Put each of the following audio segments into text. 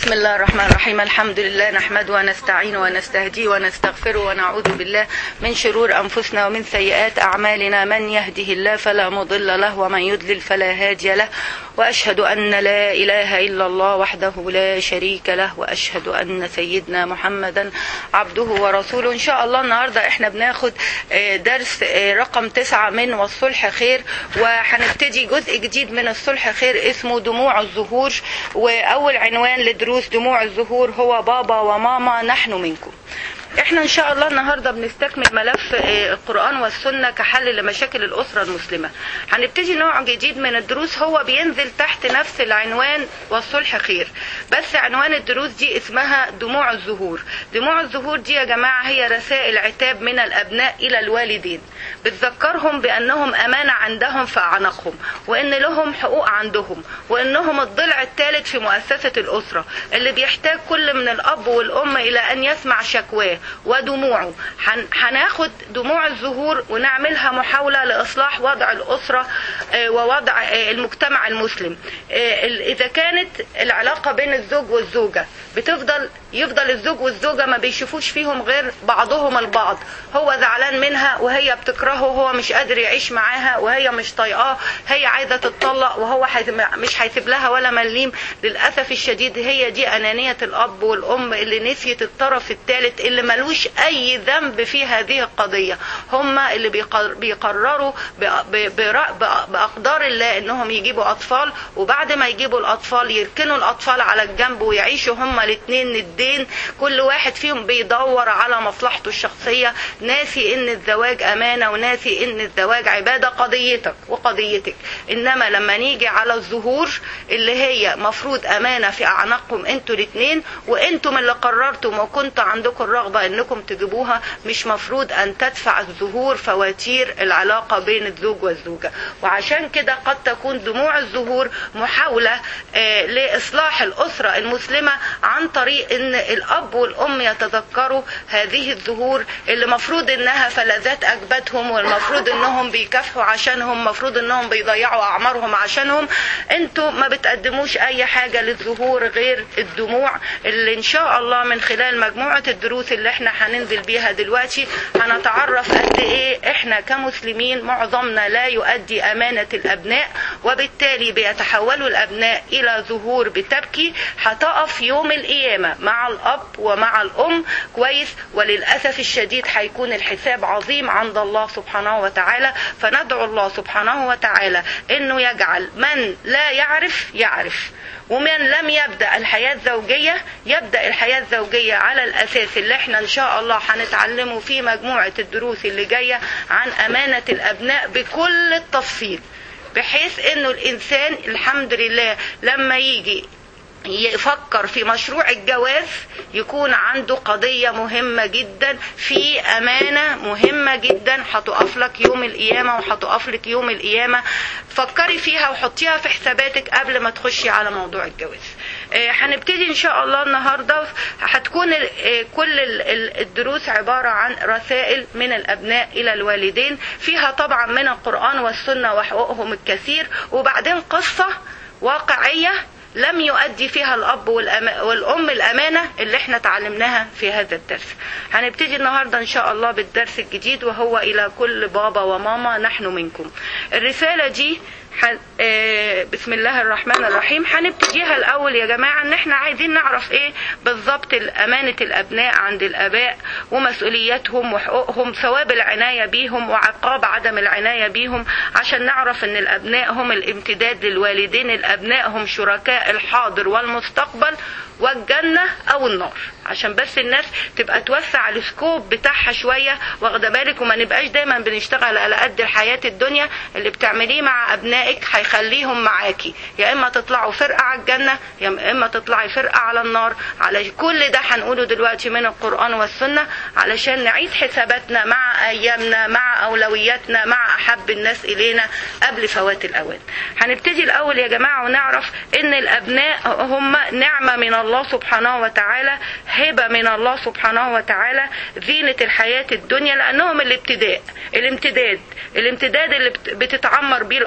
بسم الله الرحمن الرحيم الحمد لله نحمده ونستعينه ونستهديه ونستغفره ونعوذ بالله من شرور أنفسنا ومن سيئات أعمالنا من يهده الله فلا مضل له ومن يضلل فلا هادي له وأشهد أن لا إله إلا الله وحده لا شريك له وأشهد أن سيدنا محمدا عبده ورسوله إن شاء الله النهاردة إحنا بناخد آه، درس آه، رقم تسعة من والصلح خير وهنبتدي جزء جديد من الصلح خير اسمه دموع الزهور وأول عنوان لدروس دموع الزهور هو بابا وماما نحن منكم احنا ان شاء الله النهارده بنستكمل ملف آه، القران والسنه كحل لمشاكل الاسره المسلمه هنبتدي نوع جديد من الدروس هو بينزل تحت نفس العنوان والصلح خير بس عنوان الدروس دي اسمها دموع الزهور دموع الزهور دي يا جماعه هي رسائل عتاب من الابناء الى الوالدين بتذكرهم بانهم امانه عندهم في اعناقهم وان لهم حقوق عندهم وانهم الضلع الثالث في مؤسسه الاسره اللي بيحتاج كل من الاب والام الى ان يسمع شكواه ودموعه هن- هناخد دموع الزهور ونعملها محاوله لاصلاح وضع الاسره آه، ووضع آه، المجتمع المسلم آه، ال- اذا كانت العلاقه بين الزوج والزوجه بتفضل يفضل الزوج والزوجه ما بيشوفوش فيهم غير بعضهم البعض هو زعلان منها وهي بتكرهه وهو مش قادر يعيش معاها وهي مش طايقاه هي عايزه تتطلق وهو حيث- مش هيسيب لها ولا مليم للاسف الشديد هي دي انانيه الاب والام اللي نسيت الطرف الثالث اللي ملوش اي ذنب في هذه القضيه هم اللي بيقر- بيقرروا ب- ب- برا- ب- باقدار الله انهم يجيبوا اطفال وبعد ما يجيبوا الاطفال يركنوا الاطفال على الجنب ويعيشوا هما الاثنين ندين كل واحد فيهم بيدور على مصلحته الشخصيه ناسي ان الزواج امانه وناسي ان الزواج عباده قضيتك وقضيتك انما لما نيجي على الظهور اللي هي مفروض امانه في اعناقكم انتوا الاثنين وانتم اللي قررتم وكنت عندكم الرغبه انكم تجيبوها مش مفروض ان تدفع الظهور فواتير العلاقه بين الزوج والزوجه وعشان كده قد تكون دموع الظهور محاوله آه، لاصلاح الاسره المسلمه عن طريق ان الاب والام يتذكروا هذه الظهور اللي مفروض انها فلذات اجبادهم والمفروض انهم بيكافحوا عشانهم مفروض انهم بيضيعوا اعمارهم عشانهم انتوا ما بتقدموش اي حاجه للظهور غير الدموع اللي ان شاء الله من خلال مجموعه الدروس اللي احنا هننزل بيها دلوقتي هنتعرف قد ايه احنا كمسلمين معظمنا لا يؤدي امانه الابناء وبالتالي بيتحولوا الابناء الى ظهور بتبكي هتقف يوم القيامه مع الاب ومع الام كويس وللاسف الشديد هيكون الحساب عظيم عند الله سبحانه وتعالى فندعو الله سبحانه وتعالى انه يجعل من لا يعرف يعرف ومن لم يبدا الحياه الزوجيه يبدا الحياه الزوجيه على الاساس اللي احنا ان شاء الله هنتعلمه في مجموعه الدروس اللي جايه عن امانه الابناء بكل التفصيل بحيث انه الانسان الحمد لله لما يجي يفكر في مشروع الجواز يكون عنده قضية مهمة جدا في أمانة مهمة جدا هتقف لك يوم القيامة وهتقف لك يوم القيامة فكري فيها وحطيها في حساباتك قبل ما تخشي على موضوع الجواز آه، هنبتدي ان شاء الله النهارده هتكون ال- آه، كل ال- ال- الدروس عباره عن رسائل من الابناء الى الوالدين فيها طبعا من القران والسنه وحقوقهم الكثير وبعدين قصه واقعيه لم يؤدي فيها الاب والأما- والام الامانه اللي احنا تعلمناها في هذا الدرس هنبتدي النهارده ان شاء الله بالدرس الجديد وهو الى كل بابا وماما نحن منكم الرساله دي ح- آه، بسم الله الرحمن الرحيم هنبتديها الاول يا جماعه ان احنا عايزين نعرف ايه بالظبط امانه الابناء عند الاباء ومسؤولياتهم وحقوقهم ثواب العنايه بيهم وعقاب عدم العنايه بيهم عشان نعرف ان الابناء هم الامتداد للوالدين الابناء هم شركاء الحاضر والمستقبل والجنه او النار عشان بس الناس تبقى توسع السكوب بتاعها شويه واخده بالك وما نبقاش دايما بنشتغل على قد الحياه الدنيا اللي بتعمليه مع ابنائك هيخليهم معاكي يا اما تطلعوا فرقه على الجنه يا اما تطلعي فرقه على النار على كل ده هنقوله دلوقتي من القران والسنه علشان نعيد حساباتنا مع ايامنا مع اولوياتنا مع احب الناس الينا قبل فوات الاوان هنبتدي الاول يا جماعه ونعرف ان الابناء هم نعمه من الله سبحانه وتعالى هبه من الله سبحانه وتعالى زينه الحياه الدنيا لانهم الابتداء الامتداد الامتداد اللي بت- بتتعمر بيه الارض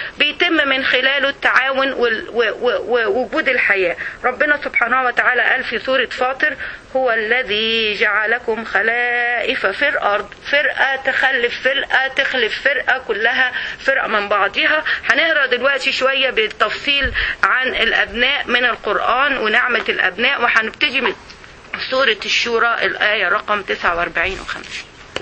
بيتم من خلاله التعاون ووجود الحياة ربنا سبحانه وتعالى قال في سورة فاطر هو الذي جعلكم خلائف في الأرض فرقة تخلف فرقة تخلف فرقة كلها فرقة من بعضها هنقرأ دلوقتي شوية بالتفصيل عن الأبناء من القرآن ونعمة الأبناء وهنبتدي من سورة الشورى الآية رقم 49 و 50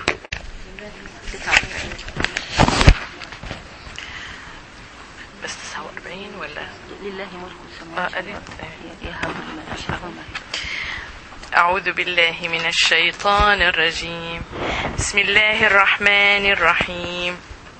بس 49 ولا لله ملك اه السماوات قريت يهب لمن يشاء أعوذ بالله من الشيطان الرجيم بسم الله الرحمن الرحيم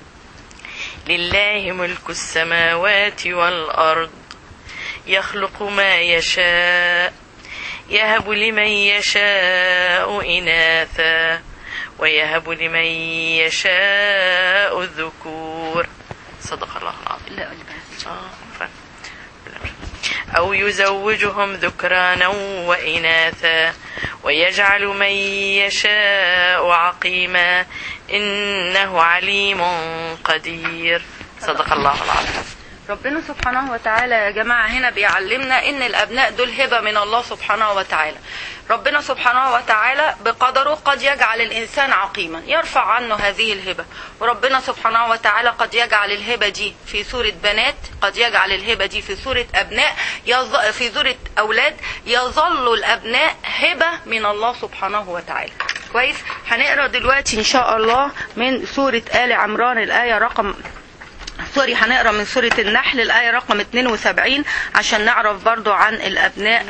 لله ملك السماوات والأرض يخلق ما يشاء يهب لمن يشاء إناثا ويهب لمن يشاء الذكور صدق الله العظيم لا آه، ف- أو يزوجهم ذكرانا وإناثا ويجعل من يشاء عقيما إنه عليم قدير صدق الله العظيم ربنا سبحانه وتعالى يا جماعة هنا بيعلمنا ان الابناء دول هبة من الله سبحانه وتعالى ربنا سبحانه وتعالى بقدره قد يجعل الانسان عقيما يرفع عنه هذه الهبة وربنا سبحانه وتعالى قد يجعل الهبة دي في سورة بنات قد يجعل الهبة دي في سورة ابناء يظ... في سورة اولاد يظل الابناء هبة من الله سبحانه وتعالى كويس هنقرا دلوقتي ان شاء الله من سورة آل عمران الآية رقم سوري هنقرا من سورة النحل الآية رقم 72 عشان نعرف برضو عن الأبناء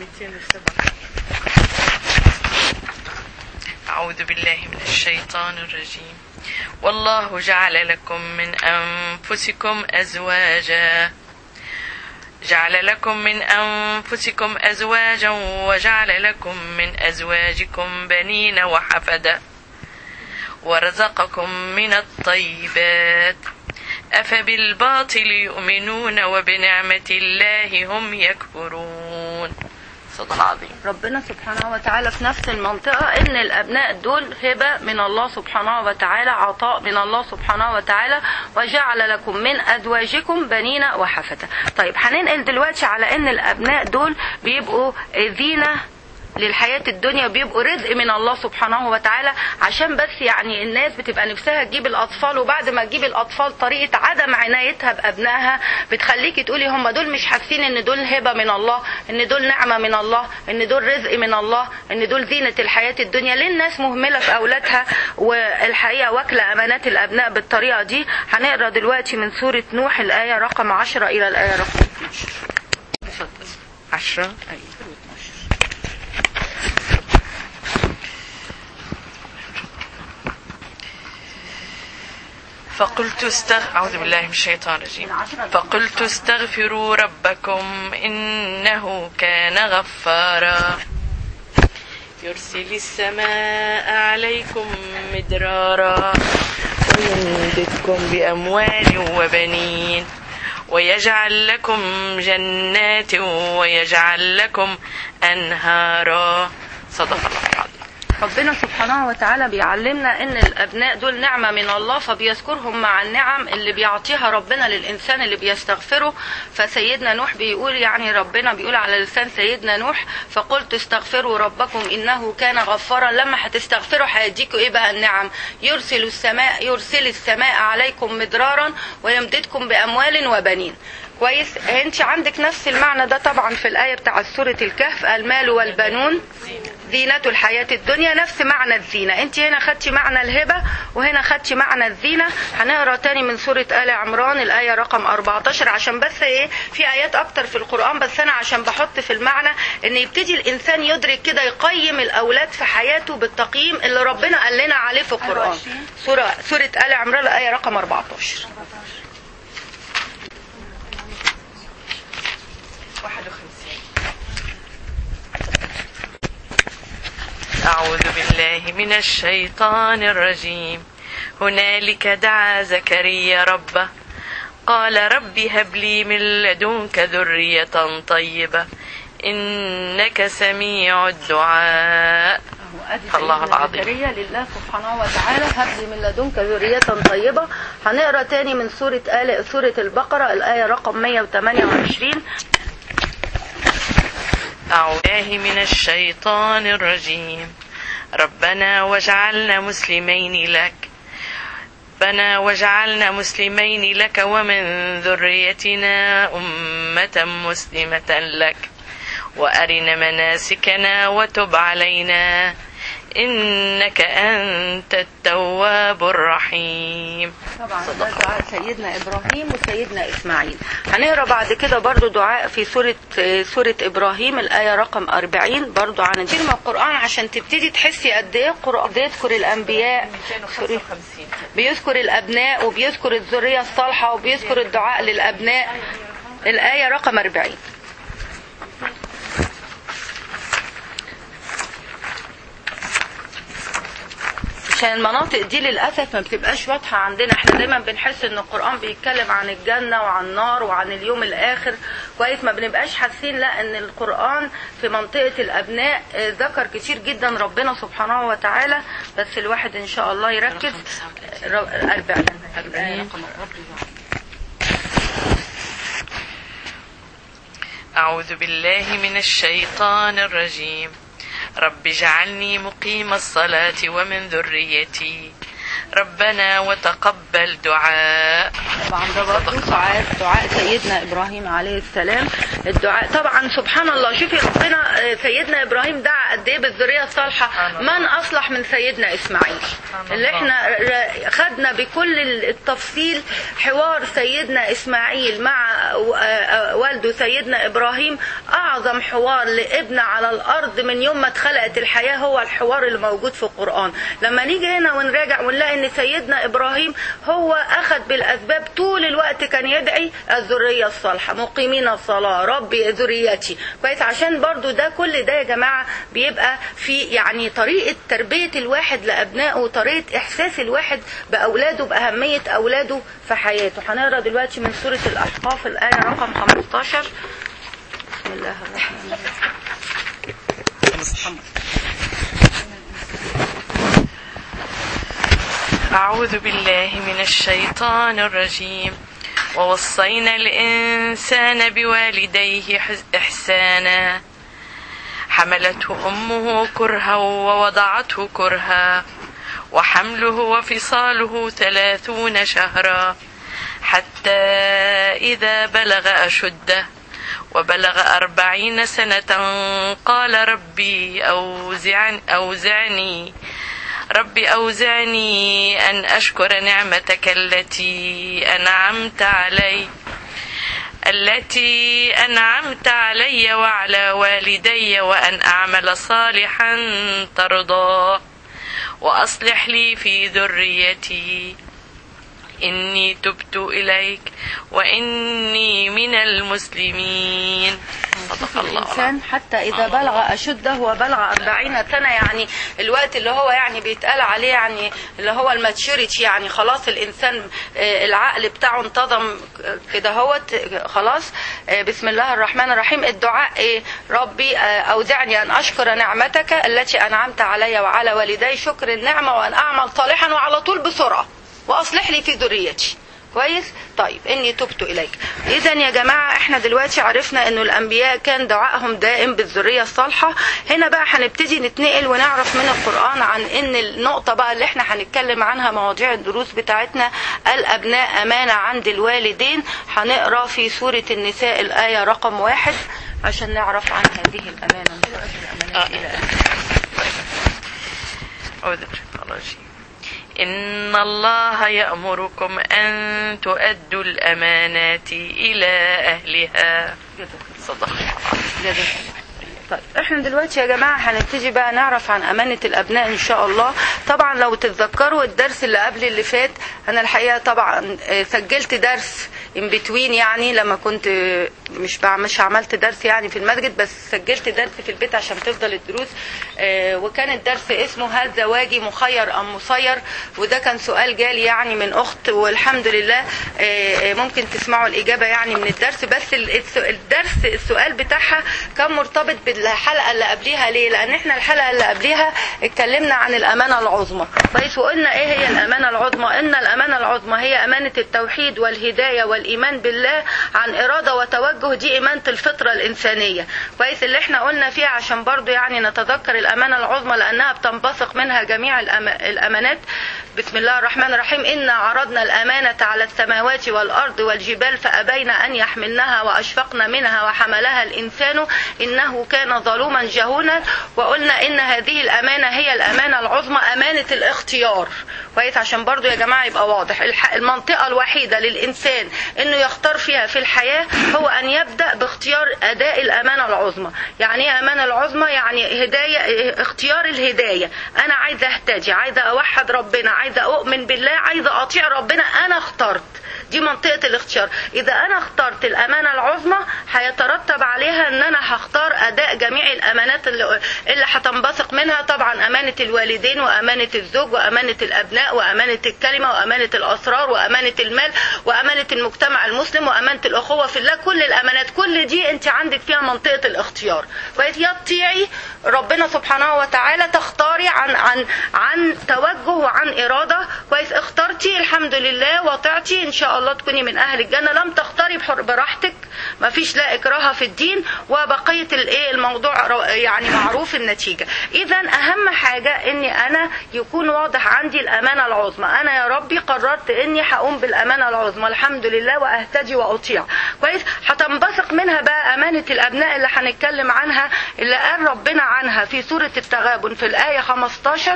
أعوذ بالله من الشيطان الرجيم والله جعل لكم من أنفسكم أزواجا جعل لكم من أنفسكم أزواجا وجعل لكم من أزواجكم بنين وحفدة ورزقكم من الطيبات أفبالباطل يؤمنون وبنعمة الله هم يكفرون صدق العظيم ربنا سبحانه وتعالى في نفس المنطقة ان الابناء دول هبة من الله سبحانه وتعالى عطاء من الله سبحانه وتعالى وجعل لكم من ازواجكم بنين وحفدة طيب هننقل دلوقتي على ان الابناء دول بيبقوا زينة للحياة الدنيا بيبقوا رزق من الله سبحانه وتعالى عشان بس يعني الناس بتبقى نفسها تجيب الأطفال وبعد ما تجيب الأطفال طريقة عدم عنايتها بأبنائها بتخليكي تقولي هم دول مش حاسين إن دول هبة من الله إن دول نعمة من الله إن دول رزق من الله إن دول زينة الحياة الدنيا ليه الناس مهملة في أولادها والحقيقة واكلة أمانات الأبناء بالطريقة دي هنقرا دلوقتي من سورة نوح الآية رقم 10 إلى الآية رقم 12 عشرة أيوة. فقلت استغ... أعوذ بالله من الشيطان الرجيم فقلت استغفروا ربكم إنه كان غفارا يرسل السماء عليكم مدرارا ويمددكم بأموال وبنين ويجعل لكم جنات ويجعل لكم أنهارا صدق الله العظيم ربنا سبحانه وتعالى بيعلمنا ان الابناء دول نعمه من الله فبيذكرهم مع النعم اللي بيعطيها ربنا للانسان اللي بيستغفره فسيدنا نوح بيقول يعني ربنا بيقول على لسان سيدنا نوح فقلت استغفروا ربكم انه كان غفارا لما هتستغفروا هيديكوا ايه بقى النعم يرسل السماء يرسل السماء عليكم مدرارا ويمددكم باموال وبنين كويس انت عندك نفس المعنى ده طبعا في الايه بتاع سوره الكهف المال والبنون زينة الحياة الدنيا نفس معنى الزينة انت هنا خدتي معنى الهبة وهنا خدتي معنى الزينة هنقرا تاني من سورة آل عمران الآية رقم 14 عشان بس ايه في آيات أكتر في القرآن بس أنا عشان بحط في المعنى إن يبتدي الإنسان يدرك كده يقيم الأولاد في حياته بالتقييم اللي ربنا قال لنا عليه في القرآن سورة سورة آل عمران الآية رقم 14 أعوذ بالله من الشيطان الرجيم هنالك دعا زكريا ربه قال رب هب لي من لدنك ذرية طيبة إنك سميع الدعاء ادي الله سيدنا العظيم. زكريا لله سبحانه وتعالى هب لي من لدنك ذرية طيبة هنقرا تاني من سورة آل سورة البقرة الآية رقم 128 أعوذ بالله من الشيطان الرجيم ربنا واجعلنا مسلمين لك ربنا واجعلنا مسلمين لك ومن ذريتنا أمة مسلمة لك وأرنا مناسكنا وتب علينا إنك أنت التواب الرحيم طبعا ده دعاء سيدنا ابراهيم وسيدنا اسماعيل هنقرا بعد كده برضو دعاء في سوره سوره ابراهيم الايه رقم 40 برضو عن كلمه القران عشان تبتدي تحسي قد ايه القران بيذكر الانبياء بيذكر الابناء وبيذكر الذريه الصالحه وبيذكر الدعاء للابناء الايه رقم 40 عشان المناطق دي للاسف ما بتبقاش واضحه عندنا احنا دايما بنحس ان القران بيتكلم عن الجنه وعن النار وعن اليوم الاخر كويس ما بنبقاش حاسين لا ان القران في منطقه الابناء آه، ذكر كتير جدا ربنا سبحانه وتعالى بس الواحد ان شاء الله يركز آه، 40 40 أعوذ بالله من الشيطان الرجيم رب اجعلني مقيم الصلاة ومن ذريتي ربنا وتقبل دعاء طبعا ده برضه دعاء دعاء سيدنا ابراهيم عليه السلام الدعاء طبعا سبحان الله شوفي ربنا آه، سيدنا ابراهيم دعا قد ايه بالذريه الصالحه سبحان الله. من اصلح من سيدنا اسماعيل اللي الله. احنا ر- خدنا بكل التفصيل حوار سيدنا اسماعيل مع آه، آه، والده سيدنا ابراهيم اعظم حوار لابن على الارض من يوم ما اتخلقت الحياه هو الحوار اللي موجود في القران لما نيجي هنا ونراجع ونلاقي ان سيدنا ابراهيم هو اخذ بالاسباب طول الوقت كان يدعي الذريه الصالحه مقيمين الصلاه ربي ذريتي كويس عشان برضو ده كل ده يا جماعه بيبقى في يعني طريقه تربيه الواحد لابنائه وطريقه احساس الواحد باولاده باهميه اولاده في حياته هنقرا دلوقتي من سوره الاحقاف الايه رقم 15 بسم الله الرحمن الرحيم أعوذ بالله من الشيطان الرجيم ووصينا الإنسان بوالديه حس- إحسانا حملته أمه كرها ووضعته كرها وحمله وفصاله ثلاثون شهرا حتى إذا بلغ أشده وبلغ أربعين سنة قال ربي أوزعني, أوزعني ربي أوزعني أن أشكر نعمتك التي أنعمت علي التي أنعمت علي وعلى والدي وأن أعمل صالحا ترضاه وأصلح لي في ذريتي إني تبت إليك وإني من المسلمين صدق الله العظيم. الإنسان حتى إذا بلغ أشده وبلغ أربعين سنة يعني الوقت اللي هو يعني بيتقال عليه يعني اللي هو الماتشوريتي يعني خلاص الإنسان آه، العقل بتاعه انتظم كده هوت آه، خلاص آه، بسم الله الرحمن الرحيم الدعاء إيه ربي آه، أوزعني أن أشكر نعمتك التي أنعمت علي وعلى والدي شكر النعمة وأن أعمل صالحا وعلى طول بسرعة وأصلح لي في ذريتي كويس طيب اني تبت اليك اذا يا جماعه احنا دلوقتي عرفنا انه الانبياء كان دعائهم دائم بالذريه الصالحه هنا بقى هنبتدي نتنقل ونعرف من القران عن ان النقطه بقى اللي احنا هنتكلم عنها مواضيع الدروس بتاعتنا الابناء امانه عند الوالدين هنقرا في سوره النساء الايه رقم واحد عشان نعرف عن هذه الامانه الأمانات آه. إلى آخره. أعوذ بالله من الشيطان الرجيم. إن الله يأمركم أن تؤدوا الأمانات إلى أهلها صدق الله جزاك طيب احنا دلوقتي يا جماعه هنبتدي بقى نعرف عن امانه الابناء ان شاء الله طبعا لو تتذكروا الدرس اللي قبل اللي فات انا الحقيقه طبعا آه، سجلت درس ان بتوين يعني لما كنت مش بع- مش عملت درس يعني في المسجد بس سجلت درس في البيت عشان تفضل الدروس آه، وكان الدرس اسمه هل زواجي مخير ام مسير وده كان سؤال جالي يعني من اخت والحمد لله آه، آه، ممكن تسمعوا الاجابه يعني من الدرس بس ال- الس- الدرس السؤال بتاعها كان مرتبط بالحلقه اللي قبليها ليه لان احنا الحلقه اللي قبليها اتكلمنا عن الامانه العظمى كويس وقلنا ايه هي الامانه العظمى ان الامانه العظمى هي امانه التوحيد والهدايه والايمان بالله عن اراده وتوجه دي امانه الفطره الانسانيه كويس اللي احنا قلنا فيها عشان برضو يعني نتذكر الامانه العظمى لانها بتنبثق منها جميع الأما- الامانات بسم الله الرحمن الرحيم إنا عرضنا الأمانة على السماوات والأرض والجبال فأبين أن يحملنها وأشفقن منها وحملها الإنسان إنه كان ظلوما جهولا وقلنا إن هذه الأمانة هي الأمانة العظمى أمانة الاختيار كويس عشان برضو يا جماعة يبقى واضح الح- المنطقة الوحيدة للإنسان إنه يختار فيها في الحياة هو أن يبدأ باختيار أداء الأمانة العظمى يعني إيه أمانة العظمى يعني هداية اختيار الهداية أنا عايزة أهتدي عايزة أوحد ربنا عايزة أؤمن بالله عايزة أطيع ربنا أنا اخترت دي منطقة الاختيار إذا أنا اخترت الأمانة العظمى هيترتب عليها أن أنا هختار أداء جميع الأمانات اللي, اللي هتنبثق منها طبعا أمانة الوالدين وأمانة الزوج وأمانة الأبناء وأمانة الكلمة وأمانة الأسرار وأمانة المال وأمانة المجتمع المسلم وأمانة الأخوة في الله كل الأمانات كل دي أنت عندك فيها منطقة الاختيار كويس يا تطيعي ربنا سبحانه وتعالى تختاري عن عن عن توجه وعن إرادة كويس اخترتي الحمد لله وطعتي إن شاء الله تكوني من أهل الجنة لم تختاري بحر براحتك ما فيش لا إكراه في الدين وبقية الإيه الموضوع رو- يعني معروف النتيجة إذا أهم حاجة إني أنا يكون واضح عندي الأمانة العظمى أنا يا ربي قررت إني هقوم بالأمانة العظمى الحمد لله وأهتدي وأطيع كويس هتنبثق منها بقى أمانة الأبناء اللي هنتكلم عنها اللي قال ربنا عنها في سورة التغابن في الآية 15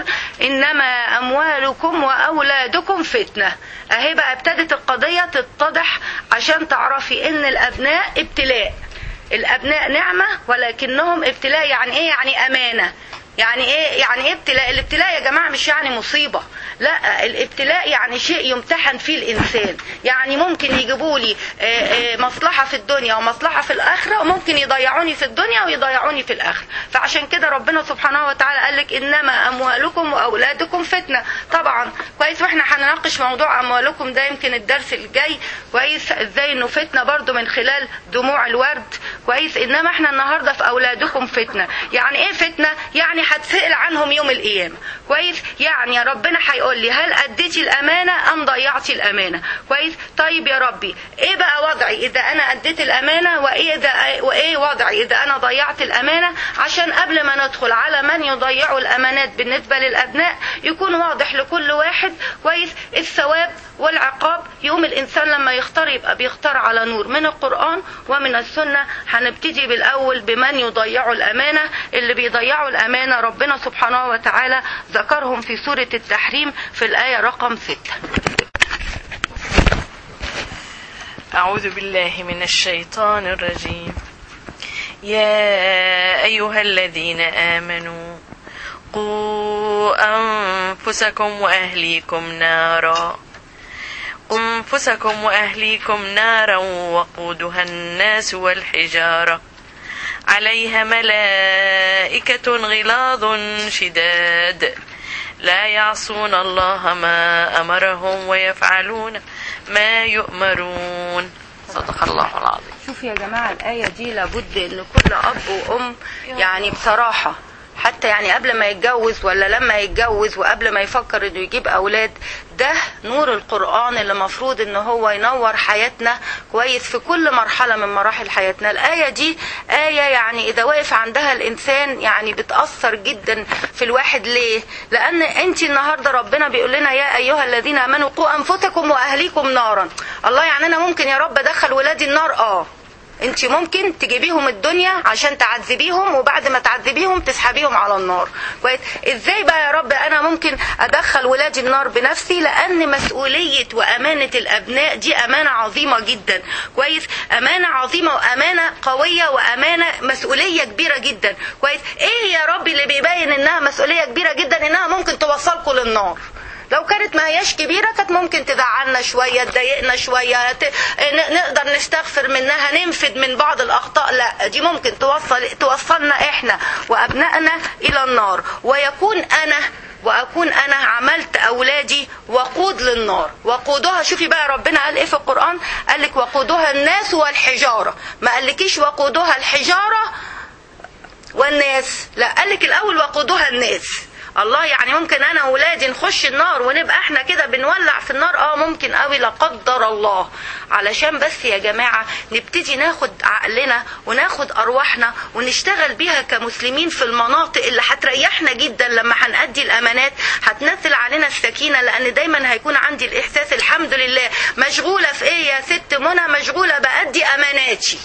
إنما أموالكم وأولادكم فتنة أهي بقى ابتدت القضية تتضح عشان تعرفي إن الأبناء ابتلاء الأبناء نعمة ولكنهم ابتلاء يعني إيه يعني أمانة يعني ايه يعني ايه ابتلاء الابتلاء يا جماعه مش يعني مصيبه لا الابتلاء يعني شيء يمتحن فيه الانسان يعني ممكن يجيبوا لي مصلحه في الدنيا ومصلحه في الاخره وممكن يضيعوني في الدنيا ويضيعوني في الاخره فعشان كده ربنا سبحانه وتعالى قال لك انما اموالكم واولادكم فتنه طبعا كويس واحنا هنناقش موضوع اموالكم ده يمكن الدرس الجاي كويس ازاي انه فتنه برضو من خلال دموع الورد كويس انما احنا النهارده في اولادكم فتنه يعني ايه فتنه يعني هتسأل عنهم يوم القيامة كويس يعني يا ربنا هيقول لي هل أديتي الأمانة أم ضيعتي الأمانة كويس طيب يا ربي إيه بقى وضعي إذا أنا أديت الأمانة وإيه, إذا وإيه وضعي إذا أنا ضيعت الأمانة عشان قبل ما ندخل على من يضيعوا الأمانات بالنسبة للأبناء يكون واضح لكل واحد كويس الثواب والعقاب يوم الإنسان لما يختار يبقى بيختار على نور من القرآن ومن السنة هنبتدي بالأول بمن يضيعوا الأمانة اللي بيضيعوا الأمانة ربنا سبحانه وتعالى ذكرهم في سورة التحريم في الآية رقم ستة أعوذ بالله من الشيطان الرجيم يا أيها الذين آمنوا قوا أنفسكم وأهليكم نارا أنفسكم وأهليكم نارا وقودها الناس والحجارة عليها ملائكة غلاظ شداد لا يعصون الله ما أمرهم ويفعلون ما يؤمرون صدق الله العظيم شوف يا جماعة الآية دي لابد إن كل أب وأم يعني بصراحة حتى يعني قبل ما يتجوز ولا لما يتجوز وقبل ما يفكر انه يجيب اولاد ده نور القرآن اللي مفروض ان هو ينور حياتنا كويس في كل مرحلة من مراحل حياتنا الآية دي آية يعني إذا وقف عندها الإنسان يعني بتأثر جدا في الواحد ليه لأن أنت النهاردة ربنا بيقول لنا يا أيها الذين آمنوا قوا أنفسكم وأهليكم نارا الله يعني أنا ممكن يا رب أدخل ولادي النار آه انت ممكن تجيبيهم الدنيا عشان تعذبيهم وبعد ما تعذبيهم تسحبيهم على النار كويس ازاي بقى يا رب انا ممكن ادخل ولادي النار بنفسي لان مسؤوليه وامانه الابناء دي امانه عظيمه جدا كويس امانه عظيمه وامانه قويه وامانه مسؤوليه كبيره جدا كويس ايه يا رب اللي بيبين انها مسؤوليه كبيره جدا انها ممكن توصلكم للنار لو كانت ما هياش كبيرة كانت ممكن تزعلنا شوية تضايقنا شوية ت... ن- نقدر نستغفر منها ننفد من بعض الأخطاء لا دي ممكن توصل توصلنا إحنا وأبنائنا إلى النار ويكون أنا واكون انا عملت اولادي وقود للنار وقودها شوفي بقى ربنا قال ايه في القران قال لك وقودها الناس والحجاره ما قالكيش وقودها الحجاره والناس لا قال لك الاول وقودها الناس الله يعني ممكن انا واولادي نخش النار ونبقى احنا كده بنولع في النار اه ممكن قوي لا قدر الله علشان بس يا جماعه نبتدي ناخد عقلنا وناخد ارواحنا ونشتغل بيها كمسلمين في المناطق اللي هتريحنا جدا لما هنأدي الامانات هتنزل علينا السكينه لان دايما هيكون عندي الاحساس الحمد لله مشغوله في ايه يا ست منى مشغوله بأدي اماناتي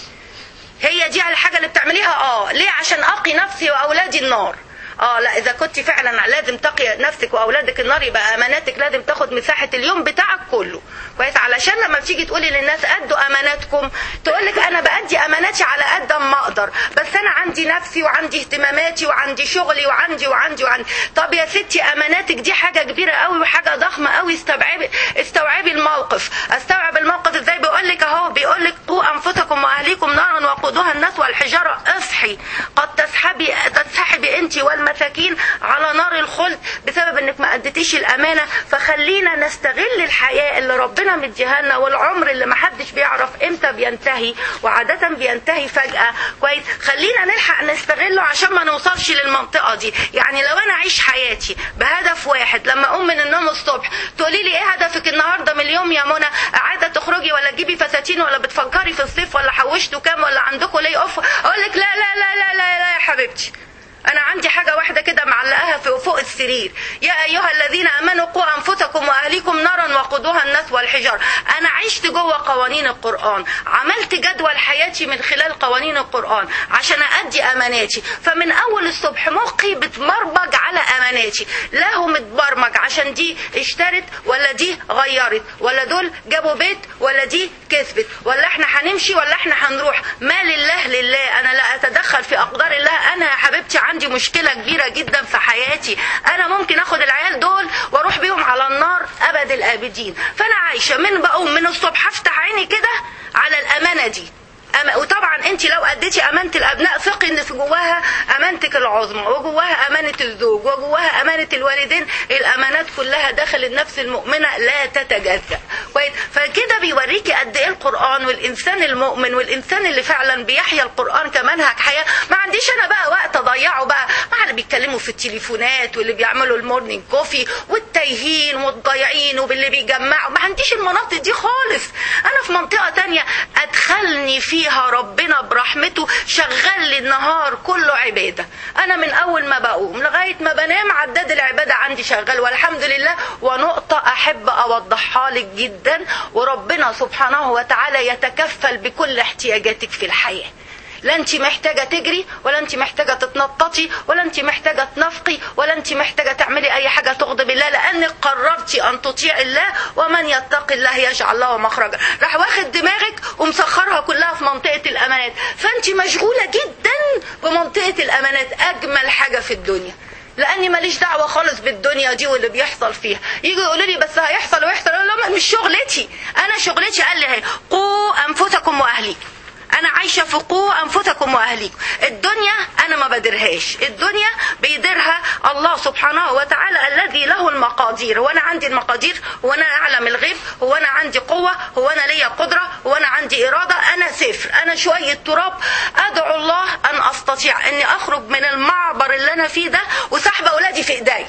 هي دي الحاجه اللي بتعمليها اه ليه عشان اقي نفسي واولادي النار اه لا اذا كنت فعلا لازم تقي نفسك واولادك النار يبقى اماناتك لازم تاخد مساحه اليوم بتاعك كله كويس علشان لما بتيجي تقولي للناس ادوا اماناتكم تقول لك انا بادي اماناتي على قد ما اقدر بس انا عندي نفسي وعندي اهتماماتي وعندي شغلي وعندي وعندي وعندي طب يا ستي اماناتك دي حاجه كبيره قوي وحاجه ضخمه قوي استوعبي استوعبي الموقف استوعب الموقف ازاي بيقول لك اهو بيقول لك قوا انفسكم واهليكم نارا وقودها الناس والحجاره اصحي قد تسحبي تسحبي انت والمساكين على نار الخلد بسبب انك ما اديتيش الامانه فخلينا نستغل الحياه اللي ربنا مديها لنا والعمر اللي ما حدش بيعرف امتى بينتهي وعاده بينتهي فجاه كويس خلينا نلحق نستغله عشان ما نوصلش للمنطقه دي يعني لو انا اعيش حياتي بهدف واحد لما اقوم من النوم الصبح تقولي لي ايه هدفك النهارده من اليوم يا منى عايزه تخرجي ولا تجيبي فساتين ولا بتفكري في الصيف ولا حوشتوا كام ولا عندكم ليه اوف اقول لك لا لا لا لا لا, لا يا حبيبتي انا عندي حاجه واحده كده معلقاها في فوق السرير يا ايها الذين امنوا قوا انفسكم واهليكم نارا وقودها الناس والحجار انا عشت جوه قوانين القران عملت جدول حياتي من خلال قوانين القران عشان ادي اماناتي فمن اول الصبح مخي بتبرمج على اماناتي لا هو متبرمج عشان دي اشترت ولا دي غيرت ولا دول جابوا بيت ولا دي كسبت ولا احنا هنمشي ولا احنا هنروح ما لله لله انا لا اتدخل في اقدار الله انا يا حبيبتي عندي مشكله كبيره جدا في حياتي انا ممكن اخد العيال دول واروح بيهم على النار ابد الابدين فانا عايشه من بقوم من الصبح افتح عيني كده على الامانه دي أما وطبعا انت لو اديتي امانه الابناء ثقي ان في جواها امانتك العظمى وجواها امانه الزوج وجواها امانه الوالدين الامانات كلها داخل النفس المؤمنه لا تتجزا كويس فكده بيوريكي قد ايه القران والانسان المؤمن والانسان اللي فعلا بيحيا القران كمنهج حياه ما عنديش انا بقى وقت اضيعه بقى مع اللي بيتكلموا في التليفونات واللي بيعملوا المورنينج كوفي والتايهين والضايعين وباللي بيجمعوا ما عنديش المناطق دي خالص انا في منطقه تانية ادخلني فيها ربنا برحمته شغل لي النهار كله عباده انا من اول ما بقوم لغايه ما بنام عداد العباده عندي شغال والحمد لله ونقطه احب اوضحها لك جدا وربنا سبحانه وتعالى يتكفل بكل احتياجاتك في الحياه لا انت محتاجة تجري ولا انت محتاجة تتنططي ولا انت محتاجة تنفقي ولا انت محتاجة تعملي اي حاجة تغضب الله لانك قررتي ان تطيع الله ومن يتق الله يجعل له مخرجا راح واخد دماغك ومسخرها كلها في منطقة الامانات فانت مشغولة جدا بمنطقة الامانات اجمل حاجة في الدنيا لاني ماليش دعوه خالص بالدنيا دي واللي بيحصل فيها يجوا يقولوا لي بس هيحصل ويحصل اقول لهم مش شغلتي انا شغلتي قال لي هي قوا انفسكم واهليكم انا عايشه في قوة انفسكم واهليكم الدنيا انا ما بدرهاش الدنيا بيديرها الله سبحانه وتعالى الذي له المقادير هو انا عندي المقادير هو انا اعلم الغيب هو انا عندي قوه هو انا ليا قدره هو انا عندي اراده انا صفر انا شويه تراب ادعو الله ان استطيع اني اخرج من المعبر اللي انا فيه ده وسحب اولادي في ايدي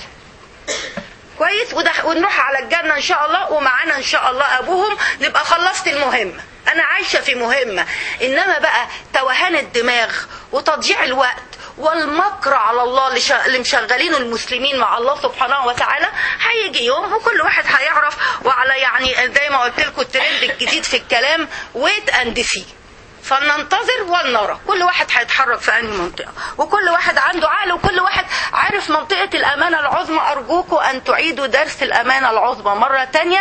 كويس ودخ... ونروح على الجنة إن شاء الله ومعانا إن شاء الله أبوهم نبقى خلصت المهمة أنا عايشة في مهمة إنما بقى توهان الدماغ وتضييع الوقت والمكر على الله اللي, شا... اللي مشغلينه المسلمين مع الله سبحانه وتعالى هيجي يوم وكل واحد هيعرف وعلى يعني زي ما قلت لكم الترند الجديد في الكلام ويت اند سي فلننتظر ولنرى كل واحد هيتحرك في انهي منطقه وكل واحد عنده عقل وكل واحد عارف منطقه الامانه العظمى ارجوكم ان تعيدوا درس الامانه العظمى مره تانية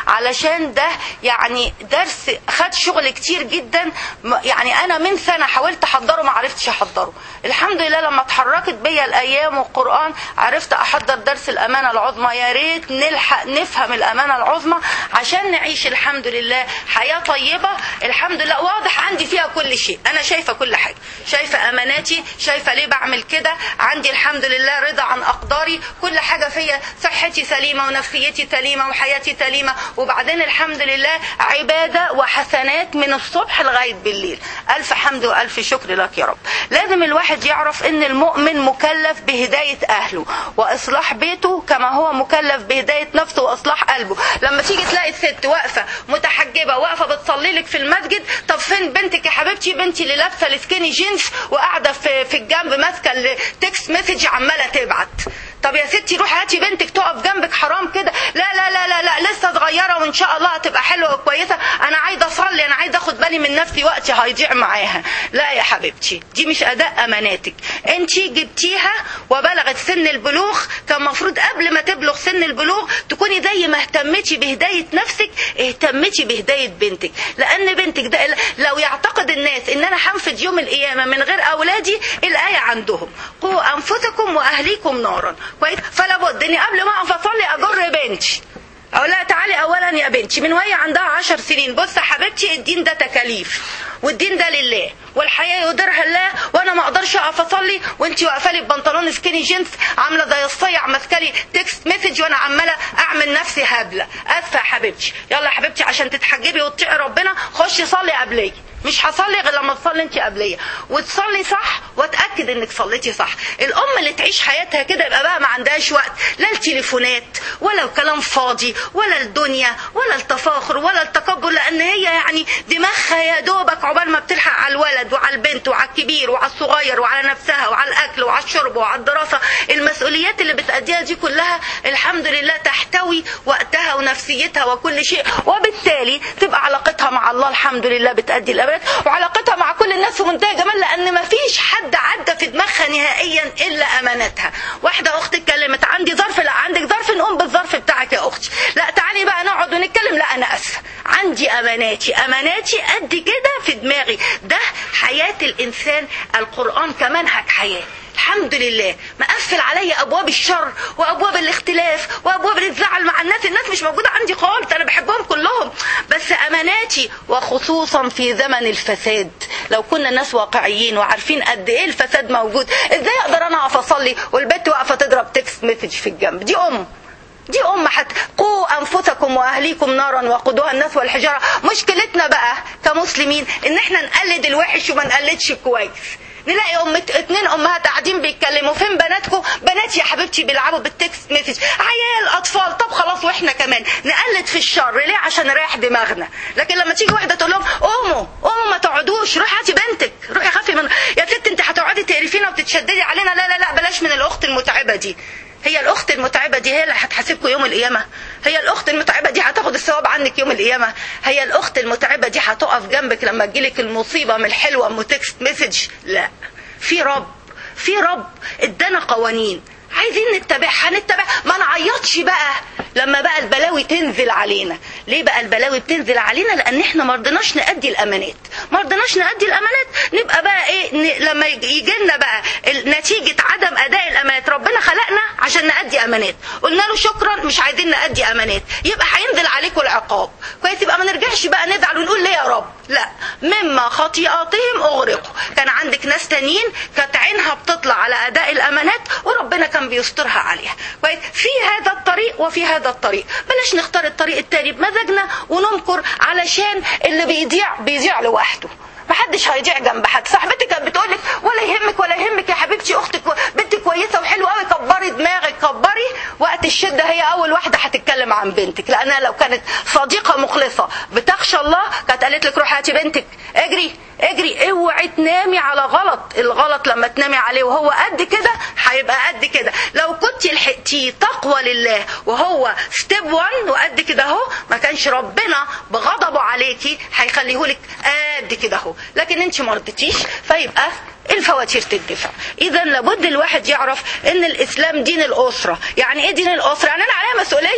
علشان ده يعني درس خد شغل كتير جدا م- يعني انا من سنه حاولت احضره ما عرفتش احضره الحمد لله لما اتحركت بيا الايام والقران عرفت احضر درس الامانه العظمى يا ريت نلحق نفهم الامانه العظمى عشان نعيش الحمد لله حياه طيبه الحمد لله واضح عندي فيها كل شيء انا شايفه كل حاجه شايفه اماناتي شايفه ليه بعمل كده عندي الحمد لله رضا عن اقداري كل حاجه فيا صحتي سليمه ونفسيتي سليمه وحياتي سليمه وبعدين الحمد لله عباده وحسنات من الصبح لغايه بالليل الف حمد والف شكر لك يا رب لازم الواحد يعرف ان المؤمن مكلف بهدايه اهله واصلاح بيته كما هو مكلف بهدايه نفسه واصلاح قلبه لما تيجي تلاقي الست واقفه متحجبه واقفه بتصلي لك في المسجد طب فين بنتك يا حبيبتي بنتي اللي لابسه السكيني جينز وقاعده في في الجنب ماسكه التكست مسج عماله تبعت طب يا ستي روحي هاتي بنتك تقف جنبك حرام كده لا لا لا لا لا لسه صغيره وان شاء الله هتبقى حلوه وكويسه انا عايزه اصلي انا عايزه اخد بالي من نفسي وقتي هيضيع معاها لا يا حبيبتي دي مش اداء اماناتك انت جبتيها وبلغت سن البلوغ كان المفروض قبل ما تبلغ سن البلوغ تكوني زي ما اهتمتي بهدايه نفسك اهتمتي بهدايه بنتك لان بنتك ده لو يعتقد الناس ان انا هنفذ يوم القيامه من غير اولادي الايه عندهم قوا انفسكم واهليكم نارا كويس فلا بد اني قبل ما اقف اصلي اجر بنتي اقول لها تعالي اولا يا بنتي من وهي عندها عشر سنين بص يا حبيبتي الدين ده تكاليف والدين ده لله والحياه يديرها الله وانا ما اقدرش اقف اصلي وانت واقفه لي ببنطلون سكيني جينز عامله زي الصيع ماسكه لي تكست مسج وانا عماله اعمل نفسي هبله اسفه يا حبيبتي يلا يا حبيبتي عشان تتحجبي وتطيعي ربنا خشي صلي قبليه مش هصلي غير لما تصلي انت قبليه وتصلي صح واتاكد انك صليتي صح الام اللي تعيش حياتها كده يبقى بقى ما عندهاش وقت لا التليفونات ولا الكلام فاضي ولا الدنيا ولا التفاخر ولا التكبر لان هي يعني دماغها يا دوبك عقبال ما بتلحق على الولد وعلى البنت وعلى الكبير وعلى الصغير وعلى نفسها وعلى الاكل وعلى الشرب وعلى الدراسه المسؤوليات اللي بتأديها دي كلها الحمد لله تحتوي وقتها ونفسيتها وكل شيء وبالتالي تبقى علاقتها مع الله الحمد لله بتأدي الأمانات وعلاقتها مع كل الناس في منتهى جمال لأن ما فيش حد عدى في دماغها نهائيا إلا أمانتها واحدة أختي اتكلمت عندي ظرف لا عندك ظرف نقوم بالظرف بتاعك يا أختي لا تعالي بقى نقعد ونتكلم لا أنا أسفة عندي أماناتي أماناتي قد كده في دماغي ده حياة الإنسان القرآن كمنهج حياة الحمد لله مقفل عليا ابواب الشر وابواب الاختلاف وابواب الزعل مع الناس الناس مش موجوده عندي خالص انا بحبهم كلهم بس اماناتي وخصوصا في زمن الفساد لو كنا ناس واقعيين وعارفين قد ايه الفساد موجود ازاي اقدر انا اقف اصلي والبنت واقفه تضرب تكست مسج في الجنب دي ام دي أم حتى قوا أنفسكم وأهليكم نارا وقودها الناس والحجارة مشكلتنا بقى كمسلمين إن إحنا نقلد الوحش وما نقلدش الكويس نلاقي أم اتنين امهات قاعدين بيتكلموا فين بناتكم بنات يا حبيبتي بيلعبوا بالتكست مسج عيال اطفال طب خلاص واحنا كمان نقلد في الشر ليه عشان نريح دماغنا لكن لما تيجي واحده تقول لهم قوموا قوموا ما تقعدوش روحي هاتي بنتك روحي خافي من يا ست انت هتقعدي تقرفينا وتتشددي علينا لا لا لا بلاش من الاخت المتعبه دي هي الاخت المتعبه دي هي اللي هتحاسبكم يوم القيامه هي الاخت المتعبه دي هتاخد الثواب عنك يوم القيامه هي الاخت المتعبه دي هتقف جنبك لما تجيلك المصيبه من الحلوه ام تكست مسج لا في رب في رب ادانا قوانين عايزين نتبعها نتبع ما نعيطش بقى لما بقى البلاوي تنزل علينا ليه بقى البلاوي بتنزل علينا لان احنا ما رضيناش نادي الامانات ما رضيناش نادي الامانات نبقى بقى ايه ن... لما يجي لنا بقى نتيجه عدم اداء الامانات ربنا خلقنا عشان نادي امانات قلنا له شكرا مش عايزين نادي امانات يبقى هينزل عليكم العقاب كويس يبقى ما نرجعش بقى نزعل ونقول ليه يا رب لا مما خطيئاتهم اغرقوا كان عندك ناس تانيين كانت عينها بتطلع على اداء الامانات وربنا كان بيسترها عليها كويس في هذا الطريق وفي هذا الطريق بلاش نختار الطريق التاني بمزاجنا وننكر علشان اللي بيضيع بيضيع لوحده محدش هيضيع جنب حد صاحبتي كانت بتقول لك ولا يهمك ولا يهمك يا حبيبتي اختك بنت كويسه وحلوه قوي كبري دماغك كبري وقت الشده هي اول واحده هتتكلم عن بنتك لانها لو كانت صديقه مخلصه بتخشى الله كانت قالت لك روحي هاتي بنتك اجري اجري اوعي تنامي على غلط الغلط لما تنامي عليه وهو قد كده هيبقى قد كده لو كنت لحقتيه تقوى لله وهو ستيب 1 وقد كده اهو ما كانش ربنا بغضبه عليكي هيخليهولك قد كده اهو لكن انت ما رضيتيش فيبقى الفواتير تدفع اذا لابد الواحد يعرف ان الاسلام دين الاسره يعني ايه دين الاسره يعني انا عليا مسؤوليه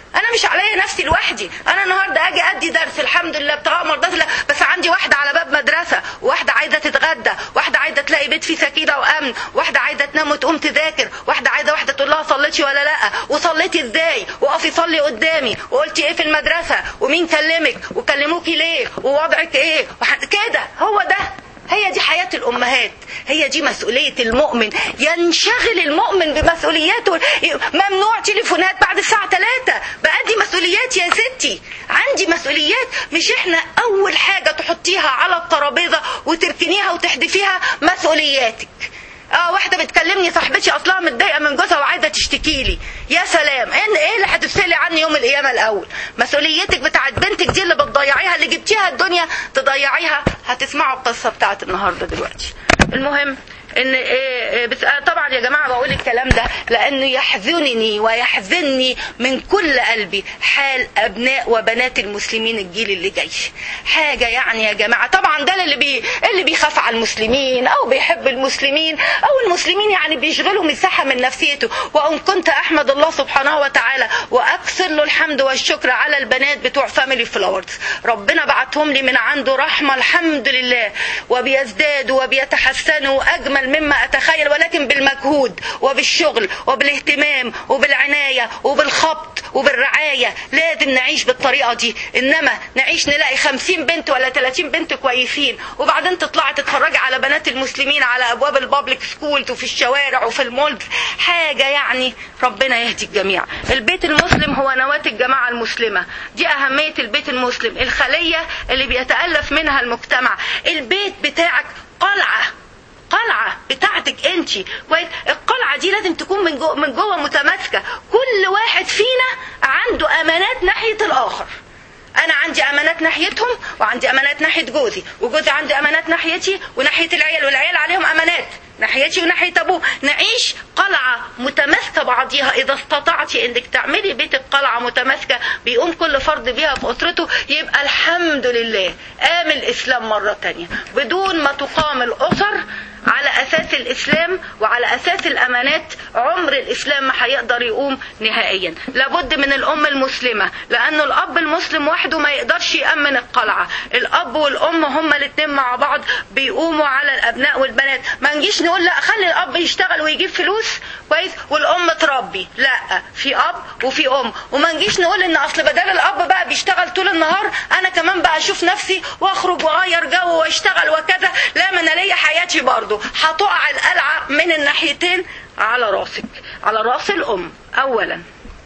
انا مش عليا نفسي لوحدي انا النهارده اجي ادي درس الحمد لله ابتغاء مرضات الله بس عندي واحده على باب مدرسه واحده عايزه تتغدى واحده عايزه تلاقي بيت فيه سكينه وامن واحده عايزه تنام وتقوم تذاكر واحده عايزه واحده تقول لها صليتي ولا لا وصليتي ازاي وقفي صلي قدامي وقلتي ايه في المدرسه ومين كلمك وكلموكي ليه ووضعك ايه وح- كده هو ده هي دي حياة الأمهات هي دي مسؤولية المؤمن ينشغل المؤمن بمسؤولياته ممنوع تليفونات بعد الساعة 3 بأدي مسؤولياتي يا ستي عندي مسؤوليات مش احنا أول حاجة تحطيها على الترابيزة وتركنيها وتحدفيها مسؤولياتك اه واحده بتكلمني صاحبتي اصلها متضايقه من جوزها وعايزه تشتكي لي يا سلام ان ايه اللي هتفصلي عني يوم القيامه الاول مسؤوليتك بتاعت بنتك دي اللي بتضيعيها اللي جبتيها الدنيا تضيعيها هتسمعوا القصه بتاعت النهارده دلوقتي المهم ان إيه إيه بس آه طبعا يا جماعه بقول الكلام ده لانه يحزنني ويحزنني من كل قلبي حال ابناء وبنات المسلمين الجيل اللي جاي حاجه يعني يا جماعه طبعا ده اللي بي اللي بيخاف على المسلمين او بيحب المسلمين او المسلمين يعني بيشغلوا مساحه من نفسيته وان كنت احمد الله سبحانه وتعالى واكثر له الحمد والشكر على البنات بتوع فاميلي فلاورز ربنا بعتهم لي من عنده رحمه الحمد لله وبيزدادوا وبيتحسنوا اجمل مما اتخيل ولكن بالمجهود وبالشغل وبالاهتمام وبالعنايه وبالخبط وبالرعايه لازم نعيش بالطريقه دي انما نعيش نلاقي خمسين بنت ولا 30 بنت كويسين وبعدين تطلعي تتفرجي على بنات المسلمين على ابواب البابليك سكولز وفي الشوارع وفي المولز حاجه يعني ربنا يهدي الجميع البيت المسلم هو نواه الجماعه المسلمه دي اهميه البيت المسلم الخليه اللي بيتالف منها المجتمع البيت بتاعك قلعه قلعة بتاعتك انت كويس القلعة دي لازم تكون من جوه من جوه متماسكة كل واحد فينا عنده امانات ناحية الاخر انا عندي امانات ناحيتهم وعندي امانات ناحيه جوزي وجوزي عندي امانات ناحيتي وناحيه العيال والعيال عليهم امانات ناحيتي وناحيه ابوه نعيش قلعه متماسكه بعضيها اذا استطعتي انك تعملي بيتك قلعه متماسكه بيقوم كل فرد بيها في اسرته يبقى الحمد لله قام الاسلام مره تانية بدون ما تقام الاسر على اساس الاسلام وعلى اساس الامانات عمر الاسلام ما هيقدر يقوم نهائيا لابد من الام المسلمه لانه الاب المسلم وحده ما يقدرش يامن القلعه الاب والام هما الاثنين مع بعض بيقوموا على الابناء والبنات ما نجيش نقول لا خلي الاب يشتغل ويجيب فلوس كويس والام تربي لا في اب وفي ام وما نجيش نقول ان اصل بدل الاب بقى بيشتغل طول النهار انا كمان بقى اشوف نفسي واخرج واغير جو واشتغل وكذا لا ما انا ليا حياتي برضه هتقع القلعه من الناحيتين على راسك على راس الام اولا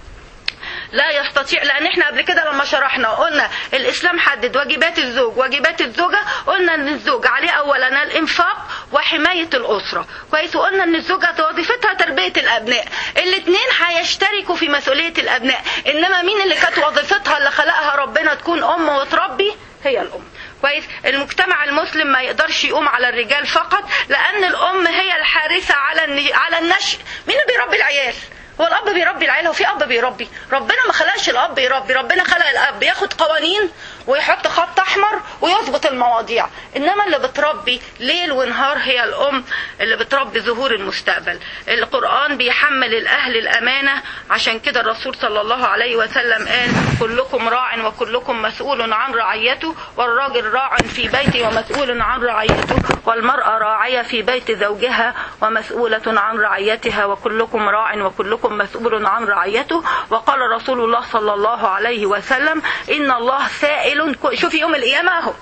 لا يستطيع لان احنا قبل كده لما شرحنا قلنا الاسلام حدد واجبات الزوج واجبات الزوجه قلنا ان الزوج عليه اولا الانفاق وحمايه الاسره كويس وقلنا ان الزوجه وظيفتها تربيه الابناء الاثنين هيشتركوا في مسؤوليه الابناء انما مين اللي كانت وظيفتها اللي خلقها ربنا تكون ام وتربي هي الام كويس المجتمع المسلم ما يقدرش يقوم على الرجال فقط لان الام هي الحارسه على الن- على النشء مين اللي بيربي العيال هو الاب بيربي العيله هو في اب بيربي ربنا ما خلقش الاب يربي ربنا خلق الاب ياخد قوانين ويحط خط احمر ويظبط المواضيع انما اللي بتربي ليل ونهار هي الام اللي بتربي ظهور المستقبل القران بيحمل الاهل الامانه عشان كده الرسول صلى الله عليه وسلم قال كلكم راع وكلكم مسؤول عن رعيته والراجل راع في بيته ومسؤول عن رعيته والمراه راعيه في بيت زوجها ومسؤوله عن رعيتها وكلكم راع وكلكم مسؤول عن رعيته وقال رسول الله صلى الله عليه وسلم ان الله سائل شوفي يوم القيامه اهو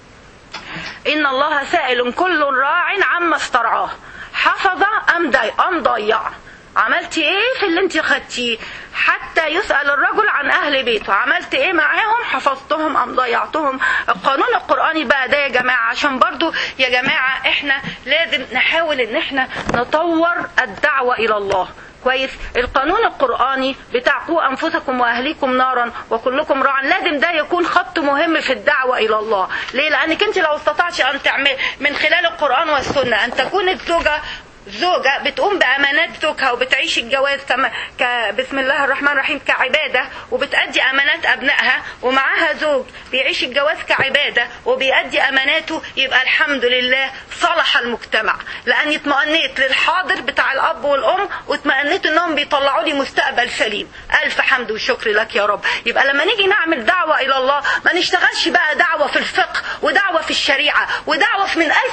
إن الله سائل كل راع عما استرعاه حفظ أم ضي أم ضيع عملتي ايه في اللي انت خدتيه حتى يسأل الرجل عن اهل بيته عملت ايه معاهم حفظتهم ام ضيعتهم القانون القرآني بقى ده يا جماعة عشان برضو يا جماعة احنا لازم نحاول ان احنا نطور الدعوة الى الله كويس القانون القرآني بتاع قوا أنفسكم وأهليكم نارا وكلكم راع لازم ده يكون خط مهم في الدعوة إلى الله ليه لأنك أنت لو استطعتش أن تعمل من خلال القرآن والسنة أن تكون الزوجة زوجة بتقوم بأمانات زوجها وبتعيش الجواز كما ك... بسم الله الرحمن الرحيم كعبادة وبتأدي أمانات أبنائها ومعاها زوج بيعيش الجواز كعبادة وبيأدي أماناته يبقى الحمد لله صلح المجتمع لأني اطمأنيت للحاضر بتاع الأب والأم واطمأنيت تأنيت انهم بيطلعوا لي مستقبل سليم الف حمد وشكر لك يا رب يبقى لما نيجي نعمل دعوة الى الله ما نشتغلش بقى دعوة في الفقه ودعوة في الشريعة ودعوة في من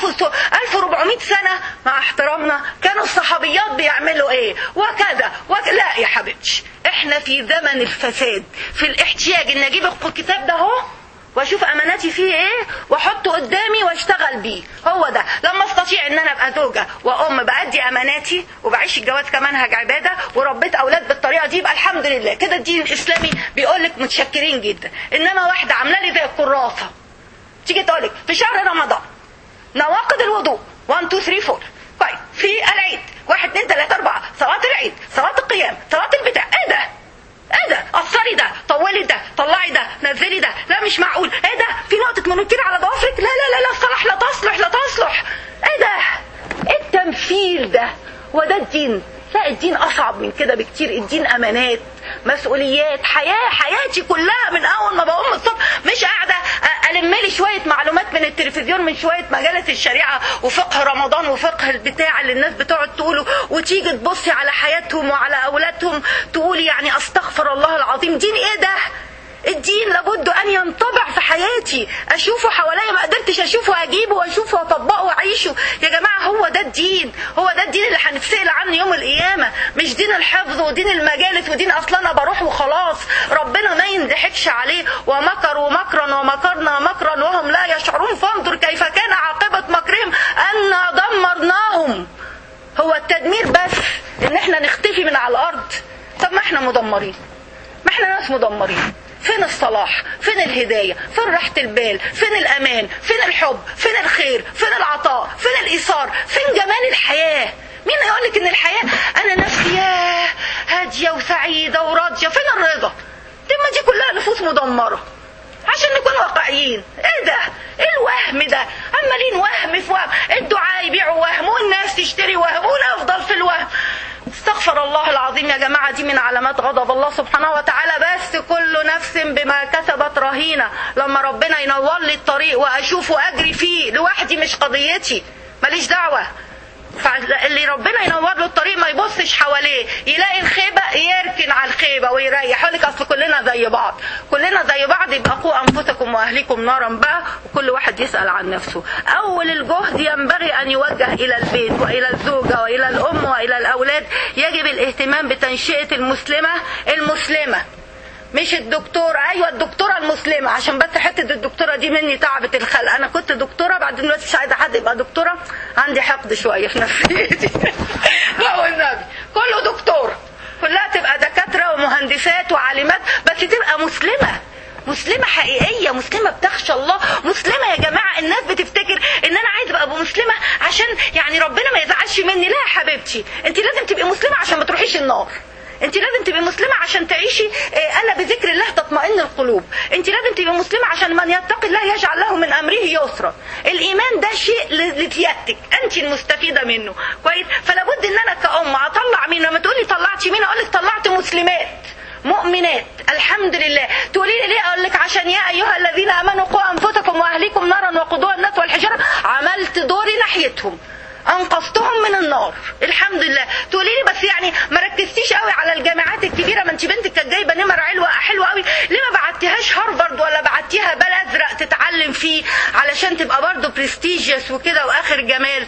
1400 سنة مع احترامنا كانوا الصحابيات بيعملوا ايه وكذا وك... لا يا حبيبتي احنا في زمن الفساد في الاحتياج ان اجيب الكتاب ده اهو واشوف اماناتي فيه ايه واحطه قدامي واشتغل بيه هو ده لما استطيع ان انا ابقى زوجه وام بادي اماناتي وبعيش الجواز كمنهج عباده وربيت اولاد بالطريقه دي يبقى الحمد لله كده الدين الاسلامي بيقول لك متشكرين جدا انما واحده عامله لي زي الكراسه تيجي تقول لك في شهر رمضان نواقض الوضوء 1 2 3 4 طيب في العيد 1 2 3 4 صلاه العيد صلاه القيام صلاه البتاع ايه ده ايه ده قصري ده طولي ده طلعي ده نزلي ده لا مش معقول ايه ده في نقطه منوكير على ضوافرك لا لا لا لا صلح لا تصلح لا تصلح ايه ده ايه التمثيل ده وده الدين لا الدين اصعب من كده بكتير الدين امانات مسؤوليات حياه حياتي كلها من اول ما بقوم الصبح مش قاعده الم لي شويه معلومات من التلفزيون من شويه مجالس الشريعه وفقه رمضان وفقه البتاع اللي الناس بتقعد تقوله وتيجي تبصي على حياتهم وعلى اولادهم تقولي يعني استغفر الله العظيم دين ايه ده الدين لابد ان ينطبع في حياتي اشوفه حواليا ما قدرتش اشوفه اجيبه واشوفه واطبقه واعيشه يا جماعه هو ده الدين هو ده الدين اللي هنتسال عنه يوم القيامه مش دين الحفظ ودين المجالس ودين اصلا انا بروح وخلاص ربنا ما ينضحكش عليه ومكروا مكرا ومكرنا مكرا وهم لا يشعرون فانظر كيف كان عاقبه مكرهم انا دمرناهم هو التدمير بس ان احنا نختفي من على الارض طب ما احنا مدمرين ما احنا ناس مدمرين فين الصلاح فين الهداية فين راحة البال فين الأمان فين الحب فين الخير فين العطاء فين الإيثار فين جمال الحياة مين يقول لك ان الحياة انا نفسي ياه هادية وسعيدة وراضية فين الرضا دي ما دي كلها نفوس مدمرة عشان نكون واقعيين ايه ده ايه الوهم ده عمالين وهم في وهم الدعاء يبيعوا وهم والناس تشتري وهم ونفضل في الوهم استغفر الله العظيم يا جماعة دي من علامات غضب الله سبحانه وتعالى بس كل نفس بما كسبت رهينة لما ربنا ينور لي الطريق وأشوف وأجري فيه لوحدي مش قضيتي ماليش دعوة فاللي ربنا ينور له الطريق ما يبصش حواليه يلاقي الخيبة يركن على الخيبة ويريح يقول لك اصل كلنا زي بعض كلنا زي بعض يبقى قوا انفسكم واهليكم نارا بقى وكل واحد يسأل عن نفسه اول الجهد ينبغي ان يوجه الى البيت والى الزوجة والى الام والى الاولاد يجب الاهتمام بتنشئة المسلمة المسلمة مش الدكتور ايوه الدكتوره المسلمه عشان بس حته الدكتوره دي مني تعبت الخلق انا كنت دكتوره بعدين دلوقتي مش عايزه حد يبقى دكتوره عندي حقد شويه في نفسيتي لا والنبي كله دكتور كلها تبقى دكاتره ومهندسات وعالمات بس تبقى مسلمه مسلمة حقيقية مسلمة بتخشى الله مسلمة يا جماعة الناس بتفتكر ان انا عايز ابقى مسلمة عشان يعني ربنا ما يزعلش مني لا يا حبيبتي انت لازم تبقي مسلمة عشان ما تروحيش النار انت لازم تبقي مسلمة عشان تعيشي الا بذكر الله تطمئن القلوب انت لازم تبقي مسلمة عشان من يتقي الله يجعل له من امره يسرا الايمان ده شيء لسيادتك انت المستفيدة منه كويس فلابد ان انا كأم اطلع مين لما تقولي طلعتي مين اقول لك طلعت مسلمات مؤمنات الحمد لله تقولي لي ليه اقول لك عشان يا ايها الذين امنوا قوا انفسكم واهليكم نارا وقودها الناس والحجاره عملت دوري ناحيتهم انقذتهم من النار الحمد لله تقولي لي بس يعني ما ركزتيش قوي على الجامعات الكبيره ما انت بنتك كانت جايبه نمر حلوه حلوه قوي ليه ما بعتيهاش هارفارد ولا بعتيها بال ازرق تتعلم فيه علشان تبقى برضه برستيجيوس وكده واخر جمال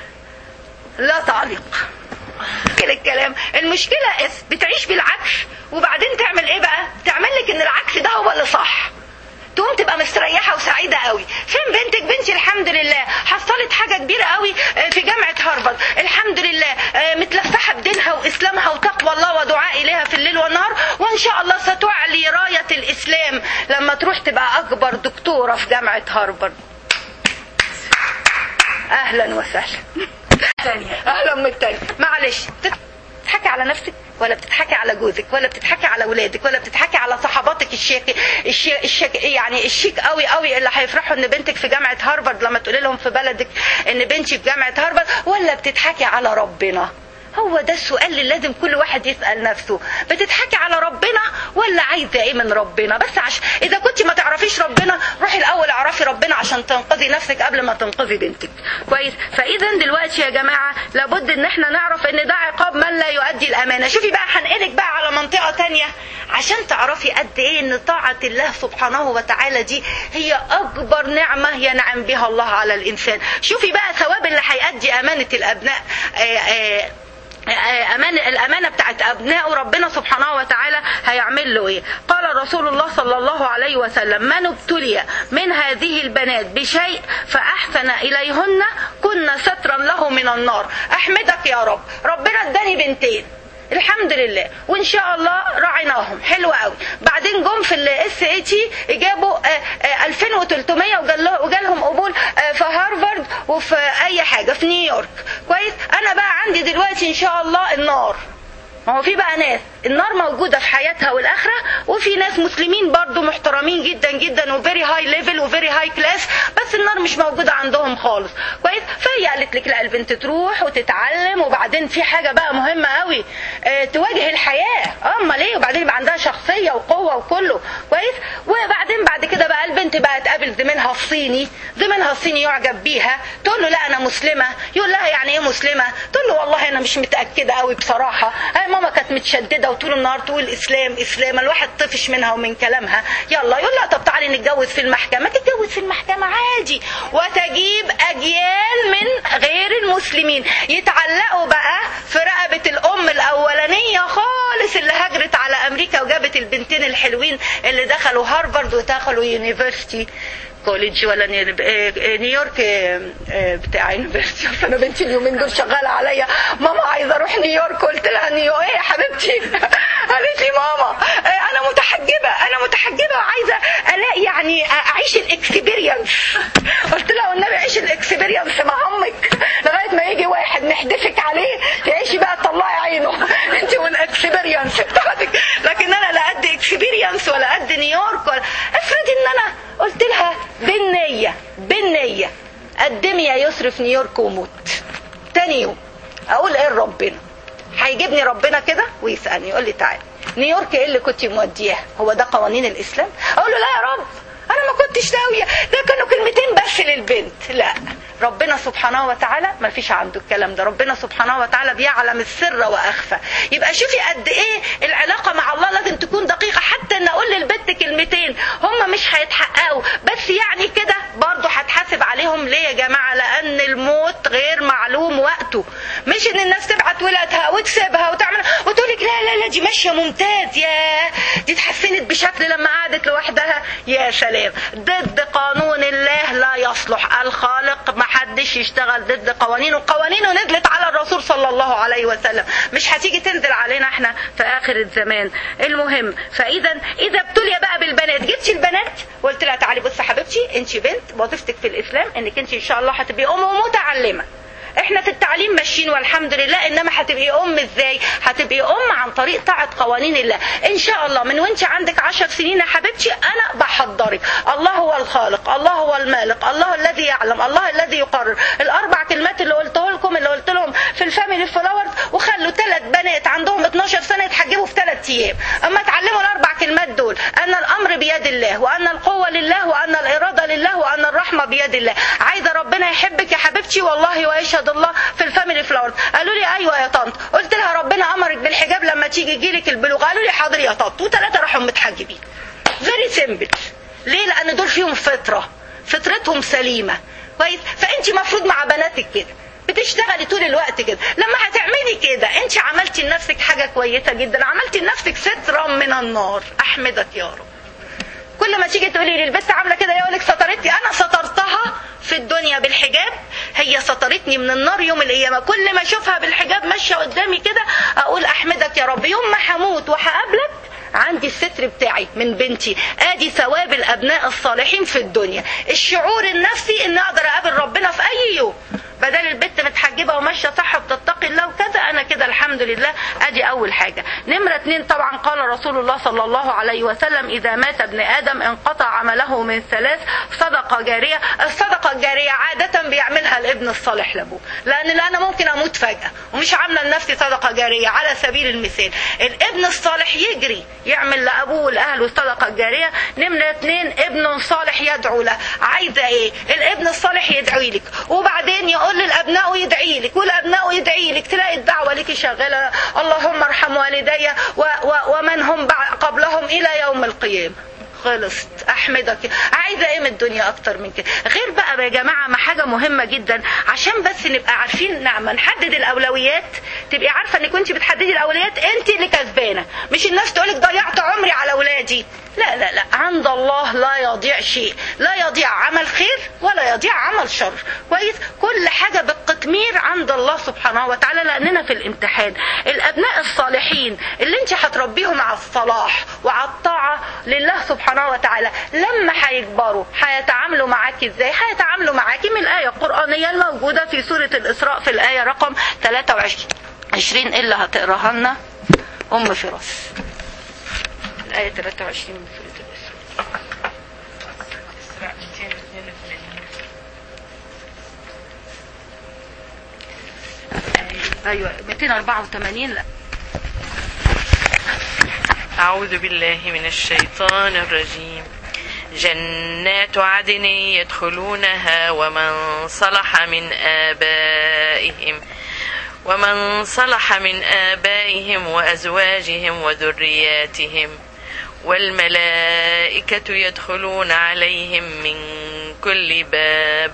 لا تعليق كده الكلام المشكله بتعيش بالعكس وبعدين تعمل ايه بقى تعمل لك ان العكس ده هو اللي صح تقوم تبقى مستريحه وسعيده قوي فين بنتك بنتي الحمد لله حصلت حاجه كبيره قوي في جامعه هارفارد الحمد لله متلفحه بدينها واسلامها وتقوى الله ودعاء اليها في الليل والنهار وان شاء الله ستعلي رايه الاسلام لما تروح تبقى اكبر دكتوره في جامعه هارفارد اهلا وسهلا اهلا من التاني معلش بتضحكي على نفسك ولا بتضحكي على جوزك ولا بتضحكي على اولادك ولا بتضحكي على صحباتك الشيك الشيك, الشيك يعني الشيك قوي قوي اللي هيفرحوا ان بنتك في جامعه هارفارد لما تقولي لهم في بلدك ان بنتي في جامعه هارفارد ولا بتضحكي على ربنا هو ده السؤال اللي لازم كل واحد يسأل نفسه بتضحكي على ربنا ولا عايزة ايه من ربنا بس عشان اذا كنت ما تعرفيش ربنا روحي الاول اعرفي ربنا عشان تنقذي نفسك قبل ما تنقذي بنتك كويس فاذا دلوقتي يا جماعة لابد ان احنا نعرف ان ده عقاب من لا يؤدي تؤدي الامانه شوفي بقى هنقلك بقى على منطقه تانية عشان تعرفي قد ايه ان طاعه الله سبحانه وتعالى دي هي اكبر نعمه ينعم بها الله على الانسان شوفي بقى ثواب اللي هيأدي امانه الابناء آآ آآ أمان الأمانة بتاعت أبنائه ربنا سبحانه وتعالى هيعمل له إيه قال رسول الله صلى الله عليه وسلم من ابتلي من هذه البنات بشيء فأحسن إليهن كن سترا له من النار أحمدك يا رب ربنا اداني بنتين الحمد لله وان شاء الله راعيناهم حلو قوي بعدين جم في الاس اي تي جابوا 2300 وجالهم قبول في هارفارد وفي اي حاجه في نيويورك كويس انا بقى عندي دلوقتي ان شاء الله النار ما هو في بقى ناس النار موجوده في حياتها والاخره وفي ناس مسلمين برضو محترمين جدا جدا وفيري هاي ليفل وفيري هاي كلاس بس النار مش موجوده عندهم خالص كويس فهي قالت لك لا البنت تروح وتتعلم وبعدين في حاجه بقى مهمه قوي اه تواجه الحياه امال ايه وبعدين يبقى عندها شخصيه وقوه وكله كويس وبعدين بعد كده بقى البنت بقى تقابل زميلها الصيني زميلها الصيني يعجب بيها تقول له لا انا مسلمه يقول لها يعني ايه مسلمه تقول له والله انا مش متاكده قوي بصراحه ماما كانت متشدده وطول النهار تقول اسلام اسلام الواحد طفش منها ومن كلامها يلا يقول لها طب تعالي نتجوز في المحكمه تتجوز في المحكمه عادي وتجيب اجيال من غير المسلمين يتعلقوا بقى في رقبه الام الاولانيه خالص اللي هاجرت على امريكا وجابت البنتين الحلوين اللي دخلوا هارفارد ودخلوا يونيفرسيتي كوليدج ولا نيويورك بتاع يونيفرسيتي انا بنتي اليومين دول شغاله عليا ماما عايزه اروح نيويورك قلت لها نيو ايه يا حبيبتي قالت لي ماما انا متحجبه انا متحجبه وعايزه الاقي يعني اعيش الاكسبيرينس قلت لها والنبي عيش الاكسبيرينس مع امك لغايه ما يجي واحد نحدفك عليه تعيشي بقى تطلعي عينه انت والاكسبيرينس بتاعتك لكن انا لا قد اكسبيرينس ولا قد نيويورك ولا افرض ان انا قلت لها بالنية بالنية قدمي يا يسر في نيويورك وموت تاني يوم اقول ايه ربنا هيجيبني ربنا كده ويسالني يقول لي تعالى نيويورك ايه اللي كنت مودياه هو ده قوانين الاسلام اقول له لا يا رب انا ما كنتش ناويه ده كانوا كلمتين بس للبنت لا ربنا سبحانه وتعالى ما فيش عنده الكلام ده ربنا سبحانه وتعالى بيعلم السر واخفى يبقى شوفي قد ايه العلاقه مع الله لازم تكون دقيقه حتى ان اقول للبنت كلمتين هم مش هيتحققوا بس يعني كده برضه هتحاسب عليهم ليه يا جماعه لان الموت غير معلوم وقته مش ان الناس تبعت ولادها وتسيبها وتعمل وتقول لك لا لا لا دي ماشيه ممتاز يا دي اتحسنت بشكل لما قعدت لوحدها يا سلام ضد قانون الله لا يصلح الخالق ما حدش يشتغل ضد قوانينه قوانينه نزلت على الرسول صلى الله عليه وسلم مش هتيجي تنزل علينا احنا في اخر الزمان المهم فاذا اذا ابتلي بقى بالبنات جبتي البنات وقلت لها تعالي بصي حبيبتي انت بنت وظيفتك في الاسلام انك انت ان شاء الله هتبقي ام متعلمه احنا في التعليم ماشيين والحمد لله انما هتبقي ام ازاي هتبقي ام عن طريق طاعه قوانين الله ان شاء الله من وانت عندك عشر سنين يا حبيبتي انا بحضرك الله هو الخالق الله هو المالك الله الذي يعلم الله الذي يقرر الاربع كلمات اللي قلته لكم اللي قلت لهم في الفاميلي فلاورز وخلوا ثلاث بنات عندهم 12 سنه يتحجبوا في ثلاث ايام اما اتعلموا الاربع كلمات دول ان الامر بيد الله وان القوه لله وان الاراده لله وان الرحمه بيد الله عايزه ربنا يحبك يا حبيبتي والله ويشهد الله في الفاميلي فلاورز قالوا لي ايوه يا طنط قلت لها ربنا امرك بالحجاب لما تيجي يجيلك البلوغ قالوا لي حاضر يا طنط وثلاثه راحوا متحجبين فيري سيمبل ليه لان دول فيهم فطره فطرتهم سليمه كويس فانت مفروض مع بناتك كده بتشتغلي طول الوقت كده لما هتعملي كده انت عملتي لنفسك حاجه كويسه جدا عملتي لنفسك سترا من النار احمدك يا رب كل ما تيجي تقولي لي البنت عامله كده يقول لك سترتني انا سترتها في الدنيا بالحجاب هي سترتني من النار يوم القيامه كل ما اشوفها بالحجاب ماشيه قدامي كده اقول احمدك يا رب يوم ما هموت وهقابلك عندي الستر بتاعي من بنتي ادي ثواب الابناء الصالحين في الدنيا الشعور النفسي ان اقدر اقابل ربنا في اي يوم بدل البت متحجبه وماشيه صح وبتتقي الله وكذا انا كده الحمد لله ادي اول حاجه نمره اتنين طبعا قال رسول الله صلى الله عليه وسلم اذا مات ابن ادم انقطع عمله من ثلاث صدقه جاريه الصدقه الجاريه عاده بيعملها الابن الصالح لابوه لان انا ممكن اموت فجاه ومش عامله لنفسي صدقه جاريه على سبيل المثال الابن الصالح يجري يعمل لابوه ولاهله الصدقه الجاريه نمره اتنين ابن صالح يدعو له عايزه ايه الابن الصالح يدعي لك وبعدين يقول للابناء يدعي لك والابناء يدعي لك تلاقي دعوه ليكي شغاله اللهم ارحم والدي و و ومن هم قبلهم الى يوم القيامه خلصت احمدك عايزه ايه من الدنيا اكتر من كده غير بقى يا جماعه ما حاجه مهمه جدا عشان بس نبقى عارفين نعم نحدد الاولويات تبقي عارفه انك كنت بتحددي الاولويات انت اللي كسبانه مش الناس تقولك ضيعت عمري على اولادي لا لا لا عند الله لا يضيع شيء لا يضيع عمل خير ولا يضيع عمل شر كويس كل حاجه بالقطمير عند الله سبحانه وتعالى لاننا في الامتحان الابناء الصالحين اللي انت هتربيهم على الصلاح وعلى الطاعه لله سبحانه وتعالى لما هيكبروا هيتعاملوا معاكي ازاي هيتعاملوا معاكي من الايه القرانيه الموجوده في سوره الاسراء في الايه رقم 23 اللي هتقراها لنا ام فراس الآية 23 من سورة الإسراء أيوة 284 لا أعوذ بالله من الشيطان الرجيم جنات عدن يدخلونها ومن صلح من آبائهم ومن صلح من آبائهم وأزواجهم وذرياتهم والملائكة يدخلون عليهم من كل باب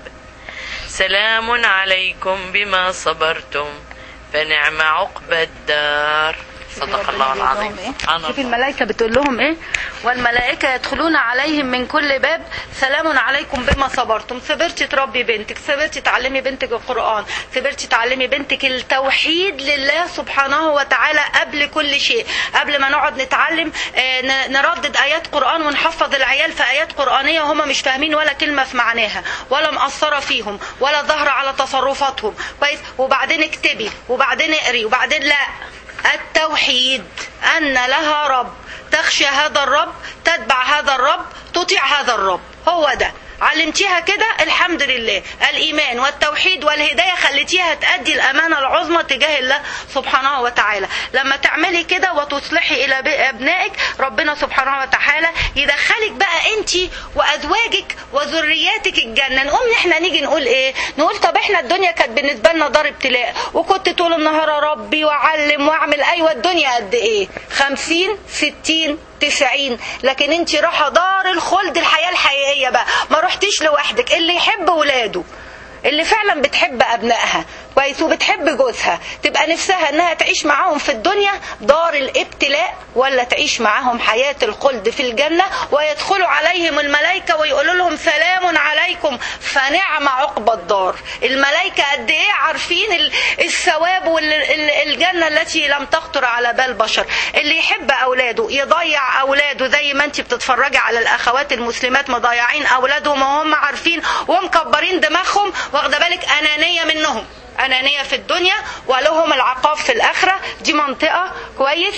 سلام عليكم بما صبرتم فنعم عقبى الدار صدق الله العظيم سبحان شوف الله الملائكة بتقول لهم ايه والملائكة يدخلون عليهم من كل باب سلام عليكم بما صبرتم صبرتي تربي بنتك صبرتي تعلمي بنتك القرآن صبرتي تعلمي بنتك التوحيد لله سبحانه وتعالى قبل كل شيء قبل ما نقعد نتعلم آه، ن- نردد آيات قرآن ونحفظ العيال في آيات قرآنية وهم مش فاهمين ولا كلمة في معناها ولا مأثرة فيهم ولا ظاهرة على تصرفاتهم كويس وبعدين اكتبي وبعدين اقري وبعدين لا التوحيد أن لها رب تخشى هذا الرب تتبع هذا الرب تطيع هذا الرب هو ده علمتيها كده الحمد لله الإيمان والتوحيد والهداية خليتيها تأدي الأمانة العظمى تجاه الله سبحانه وتعالى لما تعملي كده وتصلحي إلى ب- أبنائك ربنا سبحانه وتعالى يدخلك بقى أنت وأزواجك وذرياتك الجنة نقوم احنا نيجي نقول ايه نقول طب احنا الدنيا كانت بالنسبة لنا دار ابتلاء وكنت طول النهار ربي واعلم واعمل ايوه الدنيا قد ايه خمسين ستين تسعين لكن انت رايحه دار الخلد الحياه الحقيقيه بقى ما رحتيش لوحدك اللي يحب ولاده اللي فعلا بتحب ابنائها كويس وبتحب جوزها تبقى نفسها انها تعيش معاهم في الدنيا دار الابتلاء ولا تعيش معاهم حياة الخلد في الجنة ويدخلوا عليهم الملائكة ويقولوا لهم سلام عليكم فنعم عقبى الدار الملائكة قد ايه عارفين ال- الثواب والجنة التي لم تخطر على بال بشر اللي يحب اولاده يضيع اولاده زي ما انت بتتفرجي على الاخوات المسلمات مضيعين اولادهم وهم عارفين ومكبرين دماغهم واخده بالك انانيه منهم انانيه في الدنيا ولهم العقاب في الاخره دي منطقه كويس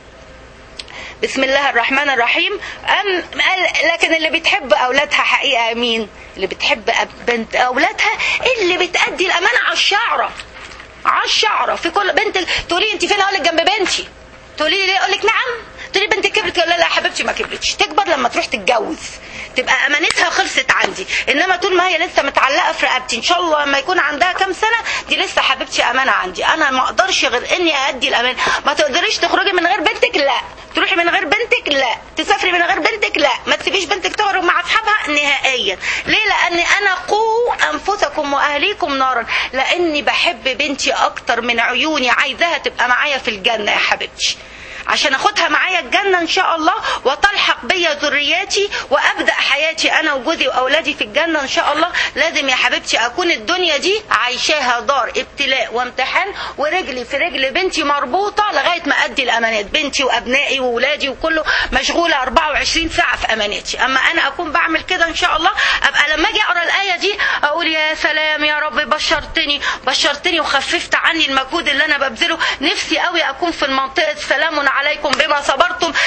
بسم الله الرحمن الرحيم أم قال- لكن اللي بتحب اولادها حقيقه مين اللي بتحب أب- بنت اولادها اللي بتأدي الامانه على الشعره على الشعره في كل بنت تقولي انت فين اقول لك جنب بنتي تقولي لي ليه اقول لك نعم تقولي بنتك كبرت ولا لا يا حبيبتي ما كبرتش تكبر لما تروح تتجوز تبقى امانتها خلصت عندي انما طول ما هي لسه متعلقه في رقبتي ان شاء الله لما يكون عندها كام سنه دي لسه حبيبتي امانه عندي انا ما اقدرش غير اني ادي الامانه ما تقدريش تخرجي من غير بنتك لا تروحي من غير بنتك لا تسافري من غير بنتك لا ما تسيبيش بنتك تخرج مع اصحابها نهائيا ليه لان انا قوا انفسكم واهليكم نارا لاني بحب بنتي اكتر من عيوني عايزاها تبقى معايا في الجنه يا حبيبتي عشان اخدها معايا الجنة ان شاء الله وتلحق بيا ذرياتي وابدأ حياتي انا وجوزي واولادي في الجنة ان شاء الله لازم يا حبيبتي اكون الدنيا دي عايشاها دار ابتلاء وامتحان ورجلي في رجل بنتي مربوطة لغاية ما ادي الامانات بنتي وابنائي واولادي وكله مشغولة 24 ساعة في اماناتي اما انا اكون بعمل كده ان شاء الله ابقى لما اجي اقرا الاية دي اقول يا سلام يا رب بشرتني بشرتني وخففت عني المجهود اللي انا ببذله نفسي قوي اكون في المنطقة سلام عليكم بما صبرتم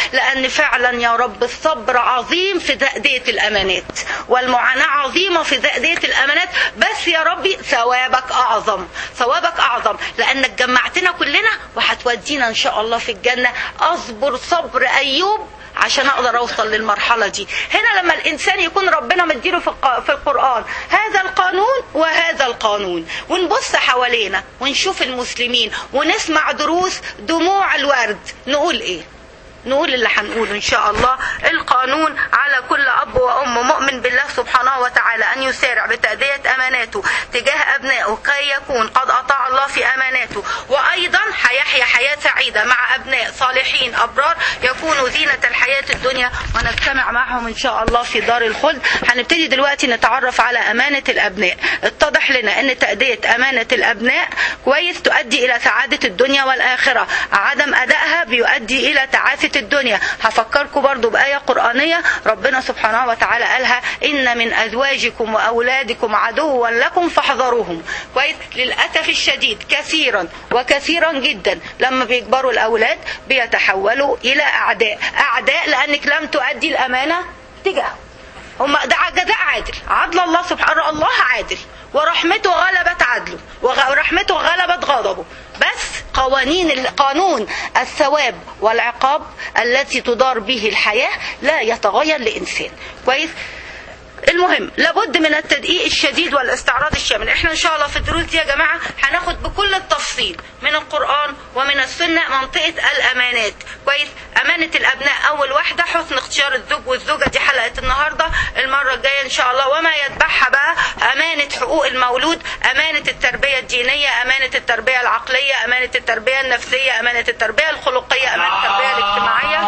لان فعلا يا رب الصبر عظيم في تأدية الامانات والمعاناة عظيمة في تأدية الامانات بس يا ربي ثوابك اعظم ثوابك اعظم لانك جمعتنا كلنا وهتودينا ان شاء الله في الجنة اصبر صبر ايوب عشان اقدر اوصل للمرحله دي هنا لما الانسان يكون ربنا مديله في الق- في القران هذا القانون وهذا القانون ونبص حوالينا ونشوف المسلمين ونسمع دروس دموع الورد نقول ايه نقول اللي هنقوله ان شاء الله القانون على كل اب وام مؤمن بالله سبحانه وتعالى ان يسارع بتأدية اماناته تجاه ابنائه كي يكون قد اطاع الله في اماناته وايضا هيحيا حياة سعيدة مع ابناء صالحين ابرار يكونوا زينة الحياة الدنيا ونجتمع معهم ان شاء الله في دار الخلد هنبتدي دلوقتي نتعرف على امانة الابناء اتضح لنا ان تأدية امانة الابناء كويس تؤدي الى سعادة الدنيا والاخرة عدم ادائها بيؤدي الى تعاسة الدنيا هفكركم برضو بآية قرآنية ربنا سبحانه وتعالى قالها إن من أزواجكم وأولادكم عدوا لكم فاحذروهم كويس للأسف الشديد كثيرا وكثيرا جدا لما بيكبروا الأولاد بيتحولوا إلى أعداء أعداء لأنك لم تؤدي الأمانة تجاههم هم ده جزاء عادل عدل الله سبحانه الله عادل ورحمته غلبت عدله ورحمته غلبت غضبه بس قوانين قانون الثواب والعقاب التي تدار به الحياة لا يتغير لإنسان كويس المهم لابد من التدقيق الشديد والاستعراض الشامل احنا ان شاء الله في الدروس دي يا جماعه هناخد بكل التفصيل من القران ومن السنه منطقه الامانات كويس امانه الابناء اول واحده حسن اختيار الزوج والزوجه دي حلقه النهارده المره الجايه ان شاء الله وما يتبعها بقى امانه حقوق المولود امانه التربيه الدينيه امانه التربيه العقليه امانه التربيه النفسيه امانه التربيه الخلقيه امانه التربيه الاجتماعيه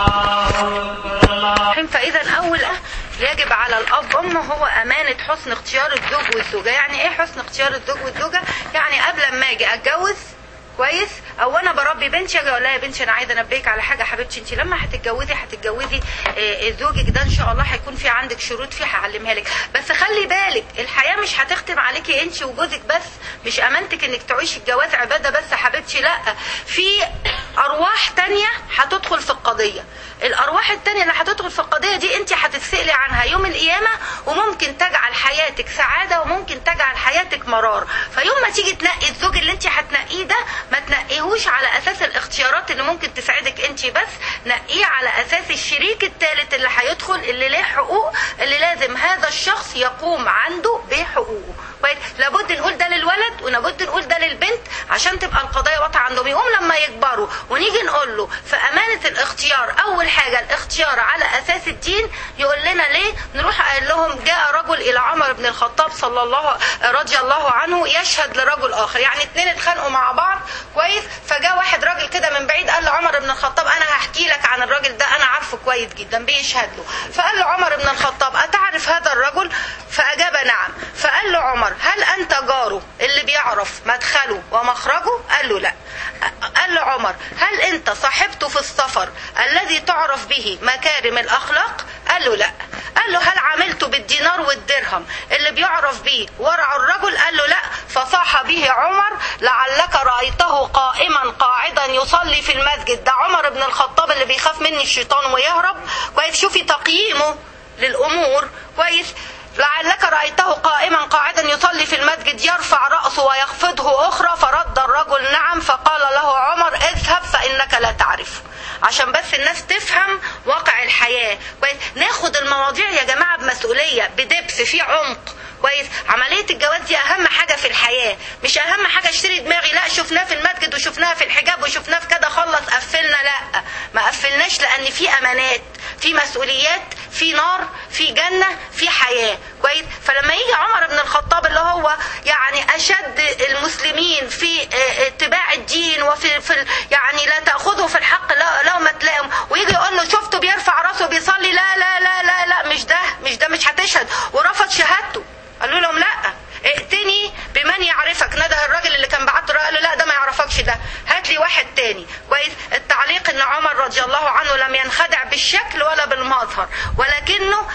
فاذا اول يجب على الاب ام هو امانه حسن اختيار الزوج والزوجه يعني ايه حسن اختيار الزوج والزوجه يعني قبل ما اجي اتجوز كويس او انا بربي بنتي اجي اقول لها يا بنتي انا عايزه انبهك على حاجه حبيبتي انت لما هتتجوزي هتتجوزي آه، زوجك ده ان شاء الله هيكون في عندك شروط فيه هعلمها لك بس خلي بالك الحياه مش هتختم عليكي انت وجوزك بس مش امانتك انك تعيشي الجواز عباده بس يا حبيبتي لا في ارواح تانية هتدخل في القضيه الارواح التانية اللي هتدخل في القضيه دي انت هتتسالي عنها يوم القيامه وممكن تجعل حياتك سعاده وممكن تجعل حياتك مرار فيوم ما تيجي تنقي الزوج اللي انت هتنقيه ده ما تنقيهوش على اساس الاختيارات اللي ممكن تساعدك انت بس نقيه على اساس الشريك الثالث اللي هيدخل اللي له حقوق اللي لازم هذا الشخص يقوم عنده بحقوقه كويس لابد نقول ده للولد ولابد نقول ده للبنت عشان تبقى القضايا واضحه عندهم يقوم لما يكبروا ونيجي نقول له في امانه الاختيار اول حاجه الاختيار على اساس الدين يقول لنا ليه نروح قال لهم جاء رجل الى عمر بن الخطاب صلى الله رضي الله عنه يشهد لرجل اخر يعني اتنين اتخانقوا مع بعض كويس فجاء واحد راجل كده من بعيد قال لعمر بن الخطاب انا هحكي لك عن الراجل ده انا عارفه كويس جدا بيشهد له فقال له عمر بن الخطاب اتعرف هذا الرجل فاجاب نعم فقال له عمر هل انت جاره اللي بيعرف مدخله ومخرجه قال له لا قال له عمر هل انت صاحبته في السفر الذي تعرف به مكارم الاخلاق قال له لا قال له هل عملته بالدينار والدرهم اللي بيعرف به ورع الرجل قال له لا فصاح به عمر لعلك رايته قائما قاعدا يصلي في المسجد ده عمر بن الخطاب اللي بيخاف مني الشيطان ويهرب كويس شوفي تقييمه للامور كويس لعلك رأيته قائما قاعدا يصلي في المسجد يرفع رأسه ويخفضه أخرى فرد الرجل نعم فقال له عمر اذهب فإنك لا تعرف عشان بس الناس تفهم واقع الحياة كويس ناخد المواضيع يا جماعة بمسؤولية بدبس في عمق كويس عملية الجواز دي أهم حاجة في الحياة مش أهم حاجة اشتري دماغي لا شفناه في المسجد وشفناها في الحجاب وشفناه في كده خلص قفلنا لا ما قفلناش لأن في أمانات في مسؤوليات في نار في جنة في حياة كويس فلما يجي عمر بن الخطاب اللي هو يعني أشد المسلمين في اتباع الدين وفي في يعني لا تأخذه في الحق لا لو ما تلاقم ويجي يقول له شفته بيرفع راسه بيصلي لا لا لا لا لا مش ده مش ده مش هتشهد ورفض شهادته قالوا لهم لا ائتني بمن يعرفك نده الراجل اللي كان بعته قال له لا ده ما يعرفكش ده هات لي واحد تاني كويس التعليق ان عمر رضي الله عنه لم ينخدع بالشكل ولا بالمظهر ولكنه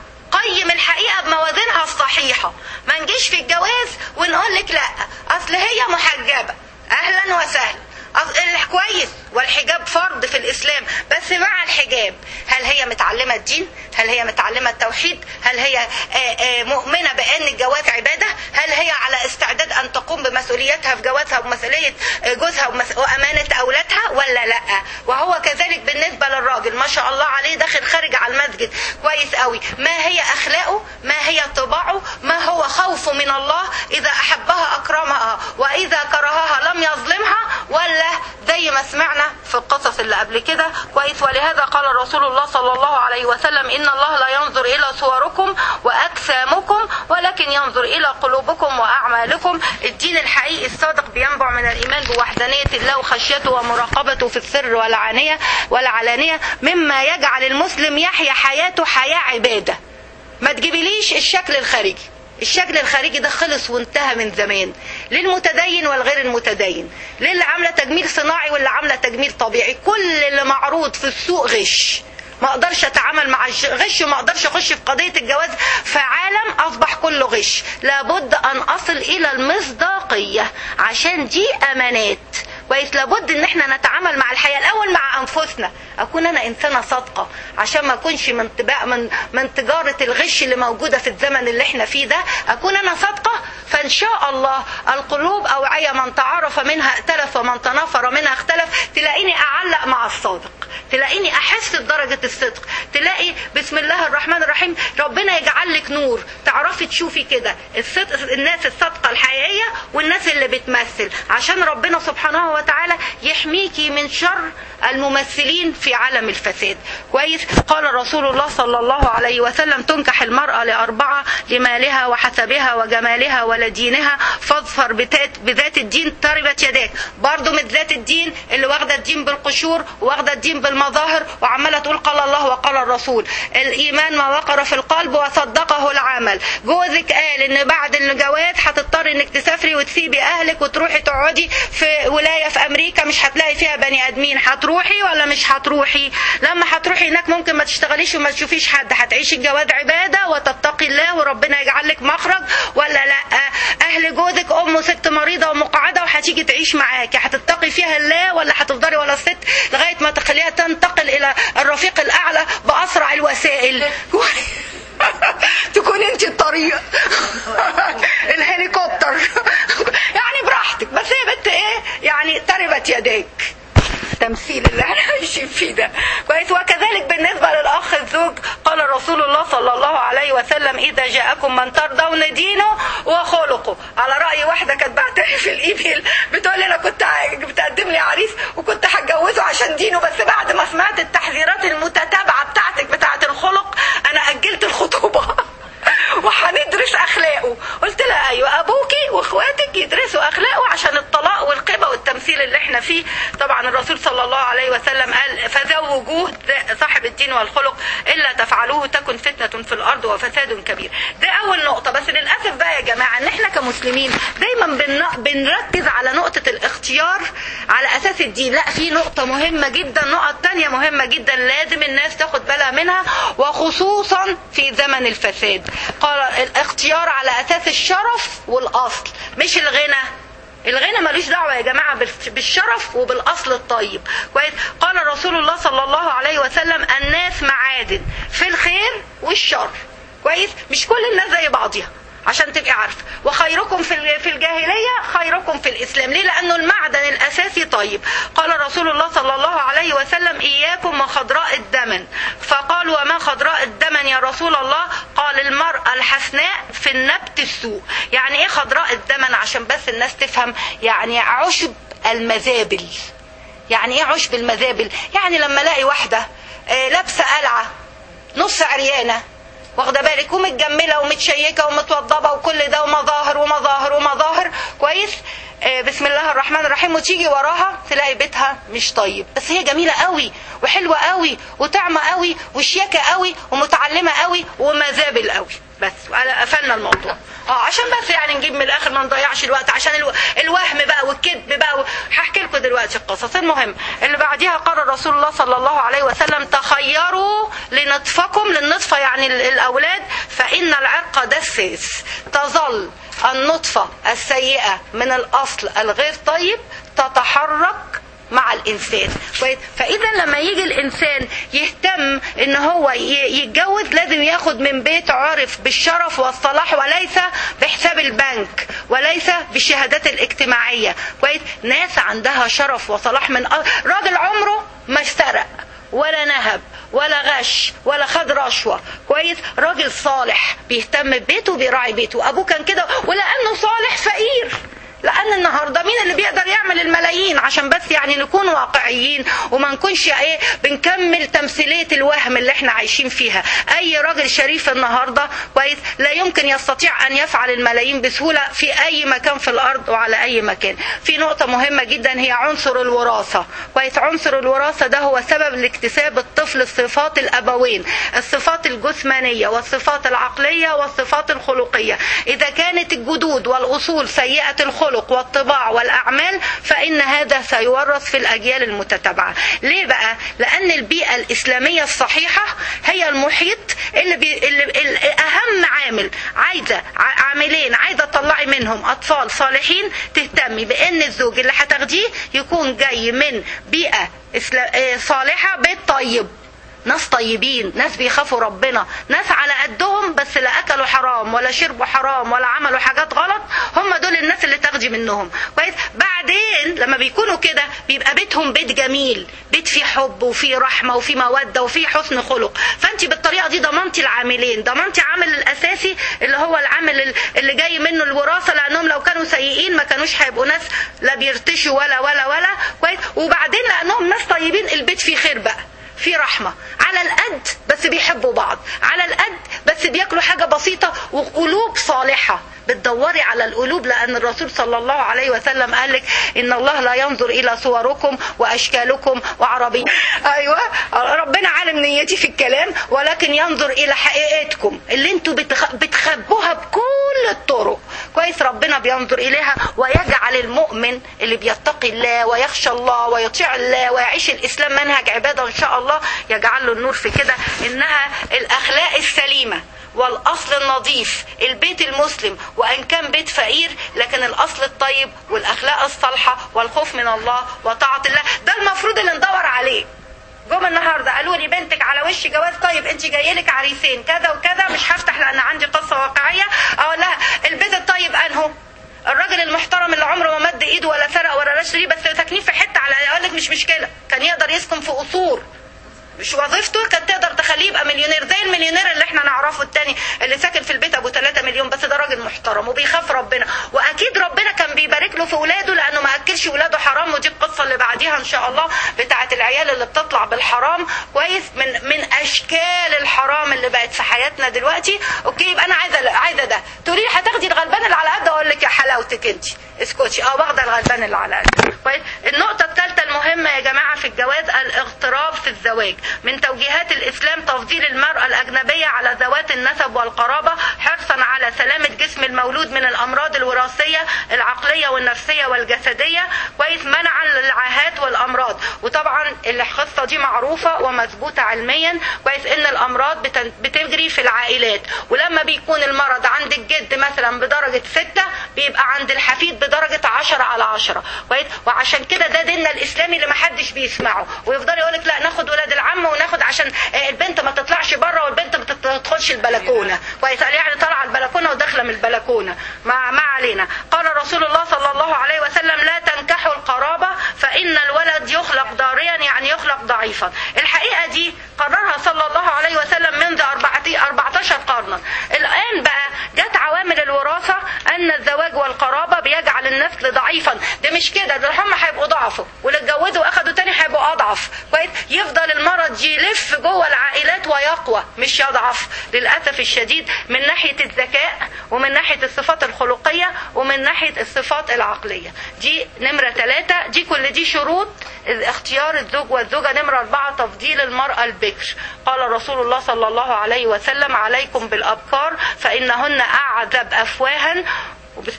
قيم الحقيقة بموازينها الصحيحة ما نجيش في الجواز ونقول لك لا اصل هي محجبة اهلا وسهلا كويس والحجاب فرض في الاسلام بس مع الحجاب هل هي متعلمه الدين هل هي متعلمه التوحيد هل هي آه، آه، مؤمنه بان الجواز عباده هل هي على استعداد ان تقوم بمسؤوليتها في جوازها ومسؤوليه آه، جوزها ومس- وامانه اولادها ولا لا وهو كذلك بالنسبه للراجل ما شاء الله عليه داخل خارج على المسجد كويس قوي ما هي اخلاقه ما هي طباعه ما هو خوفه من الله اذا احبها اكرمها واذا كرهها لم يظلمها ولا زي ما سمعنا في القصص اللي قبل كده كويس ولهذا قال رسول الله صلى الله عليه وسلم ان الله لا ينظر الى صوركم واجسامكم ولكن ينظر الى قلوبكم واعمالكم الدين الحقيقي الصادق بينبع من الايمان بوحدانيه الله وخشيته ومراقبته في السر والعانيه والعلانيه مما يجعل المسلم يحيا حياته حياه عباده ما تجيبليش الشكل الخارجي الشكل الخارجي ده خلص وانتهى من زمان للمتدين والغير المتدين للي عامله تجميل صناعي واللي عامله تجميل طبيعي كل اللي معروض في السوق غش ما اقدرش اتعامل مع الغش وما اقدرش اخش في قضيه الجواز في عالم اصبح كله غش لابد ان اصل الى المصداقيه عشان دي امانات كويس لابد ان احنا نتعامل مع الحياه الاول مع انفسنا اكون انا انسانه صادقه عشان ما اكونش من تباع من من تجاره الغش اللي موجوده في الزمن اللي احنا فيه ده اكون انا صادقه فان شاء الله القلوب اوعيه من تعارف منها ائتلف ومن تنافر منها اختلف تلاقيني اعلق مع الصادق تلاقيني احس بدرجه الصدق تلاقي بسم الله الرحمن الرحيم ربنا يجعل لك نور تعرفي تشوفي كده الصدق الناس الصادقه الحقيقيه والناس اللي بتمثل عشان ربنا سبحانه وتعالى يحميكي من شر الممثلين في عالم الفساد كويس قال رسول الله صلى الله عليه وسلم تنكح المرأة لأربعة لمالها وحسبها وجمالها ولدينها فاظفر بذات بذات الدين تربت يداك برضه من ذات الدين اللي واخده الدين بالقشور واخده الدين بالمظاهر وعماله تقول قال الله وقال الرسول الايمان ما وقر في القلب وصدقه العمل جوزك قال ان بعد الجواز هتضطري انك تسافري وتسيبي اهلك وتروحي تقعدي في ولايه في امريكا مش هتلاقي فيها بني ادمين هتروحي ولا مش هتروحي لما هتروحي هناك ممكن ما تشتغليش وما تشوفيش حد هتعيشي الجواز عباده وتتقي الله وربنا يجعل لك مخرج ولا لا اهل جوزك ام ست مريضه ومقعده وهتيجي تعيش معاكي هتتقي فيها الله ولا هتفضلي ولا الست لغايه ما تخليها تنتقل الى الرفيق الاعلى باسرع الوسائل تكون انت الطريق الهليكوبتر يعني براحتك بس هي بنت ايه يعني تربت يديك التمثيل اللي احنا عايشين فيه ده كويس وكذلك بالنسبه للاخ الزوج قال رسول الله صلى الله عليه وسلم اذا جاءكم من ترضون دينه وخلقه على راي واحده كانت بعتلي في الايميل بتقول لي انا كنت بتقدم لي عريس وكنت هتجوزه عشان دينه بس بعد ما سمعت التحذيرات المتتابعه بتاعتك بتاعت الخلق انا اجلت الخطوبه وهندرس اخلاقه قلت لها ايوه ابوكي واخواتك يدرسوا اخلاقه عشان الطلاق والقبه والتمثيل اللي احنا فيه طبعا الرسول صلى الله عليه وسلم قال فزوجوه صاحب الدين والخلق الا تفعلوه تكن فتنه في الارض وفساد كبير ده اول نقطه بس للاسف بقى يا جماعه ان احنا كمسلمين دايما بن- بنركز على نقطه الاختيار على اساس الدين لا في نقطه مهمه جدا نقط تانية مهمه جدا لازم الناس تاخد بالها منها وخصوصا في زمن الفساد قال الاختيار على اساس الشرف والاصل مش الغنى الغنى ملوش دعوه يا جماعه بالش- بالشرف وبالاصل الطيب كويس قال رسول الله صلى الله عليه وسلم الناس معادن في الخير والشر كويس مش كل الناس زي بعضها عشان تبقي عارفه وخيركم في ال- في الجاهليه خيركم في الاسلام ليه لانه المعدن الاساسي طيب قال رسول الله صلى الله عليه وسلم اياكم وخضراء الدمن فقال وما خضراء الدمن يا رسول الله قال المراه الحسناء في النبت السوء يعني ايه خضراء الدمن عشان بس الناس تفهم يعني عشب المذابل يعني ايه عشب المذابل يعني لما الاقي واحده آه، لابسه قلعه نص عريانه واخده بالك ومتجمله ومتشيكه ومتوضبه وكل ده ومظاهر ومظاهر ومظاهر كويس آه، بسم الله الرحمن الرحيم وتيجي وراها تلاقي بيتها مش طيب بس هي جميله قوي وحلوه قوي وطعمه قوي وشياكه قوي ومتعلمه قوي ومذابل قوي بس قفلنا الموضوع اه عشان بس يعني نجيب من الاخر ما نضيعش الوقت عشان الو... الوهم بقى والكذب بقى و... هحكي لكم دلوقتي القصص المهم اللي بعديها قال رسول الله صلى الله عليه وسلم تخيروا لنطفكم للنطفه يعني ال- الاولاد فان العرق دساس تظل النطفه السيئه من الاصل الغير طيب تتحرك مع الانسان كويس فاذا لما يجي الانسان يهتم ان هو ي- يتجوز لازم ياخد من بيت عرف بالشرف والصلاح وليس بحساب البنك وليس بالشهادات الاجتماعيه كويس ناس عندها شرف وصلاح من أ- راجل عمره ما استرق ولا نهب ولا غش ولا خد رشوه كويس راجل صالح بيهتم ببيته وبيراعي بيته ابوه كان كده ولانه صالح فقير لان النهارده مين اللي بيقدر يعمل الملايين عشان بس يعني نكون واقعيين وما نكونش ايه بنكمل تمثيليه الوهم اللي احنا عايشين فيها اي راجل شريف النهارده كويس لا يمكن يستطيع ان يفعل الملايين بسهوله في اي مكان في الارض وعلى اي مكان في نقطه مهمه جدا هي عنصر الوراثه كويس عنصر الوراثه ده هو سبب لاكتساب الطفل الصفات الابوين الصفات الجسمانيه والصفات العقليه والصفات الخلقيه اذا كانت الجدود والاصول سيئه الخلق والطباع والاعمال فان هذا سيورث في الاجيال المتتابعه ليه بقى لان البيئه الاسلاميه الصحيحه هي المحيط اللي, بي... اللي... اللي اهم عامل عايزه ع- عاملين عايزه تطلعي منهم اطفال صالحين تهتمي بان الزوج اللي هتاخديه يكون جاي من بيئه إسلا... آه، صالحه بيت طيب ناس طيبين ناس بيخافوا ربنا ناس على قدهم بس لا اكلوا حرام ولا شربوا حرام ولا عملوا حاجات غلط هم دول الناس اللي تاخدي منهم كويس بعدين لما بيكونوا كده بيبقى بيتهم بيت جميل بيت فيه حب وفيه رحمه وفيه موده وفيه حسن خلق فانت بالطريقه دي ضمنتي العاملين ضمنتي عامل الاساسي اللي هو العامل اللي جاي منه الوراثه لانهم لو كانوا سيئين ما كانوش هيبقوا ناس لا بيرتشوا ولا ولا ولا كويس وبعدين لانهم ناس طيبين البيت فيه خير بقى في رحمة على القد بس بيحبوا بعض على القد بس بياكلوا حاجة بسيطة وقلوب صالحة بتدوري على القلوب لأن الرسول صلى الله عليه وسلم قال لك إن الله لا ينظر إلى صوركم وأشكالكم وعربي أيوة ربنا عالم نيتي في الكلام ولكن ينظر إلى حقيقتكم اللي انتوا بتخ... بتخبوها بكل الطرق كويس ربنا بينظر إليها ويجعل المؤمن اللي بيتقي الله ويخشى الله ويطيع الله ويعيش الإسلام منهج عبادة إن شاء الله يجعل له النور في كده إنها الأخلاق السليمة والاصل النظيف البيت المسلم وان كان بيت فقير لكن الاصل الطيب والاخلاق الصالحه والخوف من الله وطاعه الله ده المفروض اللي ندور عليه جم النهارده قالوا لي بنتك على وش جواز طيب انت جاي لك عريسين كذا وكذا مش هفتح لان عندي قصه واقعيه اقول لها البيت الطيب انهو الراجل المحترم اللي عمره ما مد ايده ولا سرق ولا رشري بس ساكنين في حته على اقول لك مش مشكله كان يقدر يسكن في قصور مش وظيفته كانت تقدر تخليه يبقى مليونير زي المليونير اللي احنا نعرفه التاني اللي ساكن في البيت ابو 3 مليون بس ده راجل محترم وبيخاف ربنا واكيد ربنا كان بيبارك له في اولاده لانه ما اكلش اولاده حرام ودي القصه اللي بعديها ان شاء الله بتاعه العيال اللي بتطلع بالحرام كويس من من اشكال الحرام اللي بقت في حياتنا دلوقتي اوكي يبقى انا عايزه عايزه ده تقولي لي هتاخدي الغلبان اللي على قد اقول لك يا حلاوتك انت اسكتي اه واخده الغلبان اللي على قد كويس النقطه الثالثه المهمه يا جماعه في الجواز الاغتراب في الزواج من توجيهات الاسلام تفضيل المراه الاجنبيه على ذوات النسب والقرابه حرصا على سلامه جسم المولود من الامراض الوراثيه العقليه والنفسيه والجسديه كويس منعا للعاهات والامراض وطبعا القصه دي معروفه ومثبوته علميا كويس ان الامراض بتن- بتجري في العائلات ولما بيكون المرض عند الجد مثلا بدرجه ستة بيبقى عند الحفيد بدرجه عشرة على عشرة كويس وعشان كده ده ديننا الاسلامي اللي محدش بيسمعه ويفضل يقول لك لا ناخد ولاد العم وناخد عشان آه، البنت ما تطلعش بره والبنت ما تدخلش البلكونه كويس قال يعني طالعه البلكونه وداخله من البلكونه ما ما علينا قال رسول الله صلى الله عليه وسلم لا تنكحوا القرابه فان الولد يخلق ضاريا يعني يخلق ضعيفا الحقيقه دي قررها صلى الله عليه وسلم منذ 14 قرنا الان بقى جت عوامل الوراثه ان الزواج والقرابه بيجعل النسل ضعيفا ده مش كده ده هم هيبقوا ضعفوا واللي اتجوزوا واخدوا تاني هيبقوا اضعف كويس يفضل المرض يلف جوه العائلات ويقوى مش يضعف للاسف الشديد من ناحيه الذكاء ومن ناحيه الصفات الخلقيه ومن ناحيه الصفات العقليه دي نمره ثلاثة دي كل دي شروط اختيار الزوج والزوجه نمره أربعة تفضيل المراه البكر قال رسول الله صلى الله عليه وسلم عليكم بالابكار فانهن اعذب افواها وبس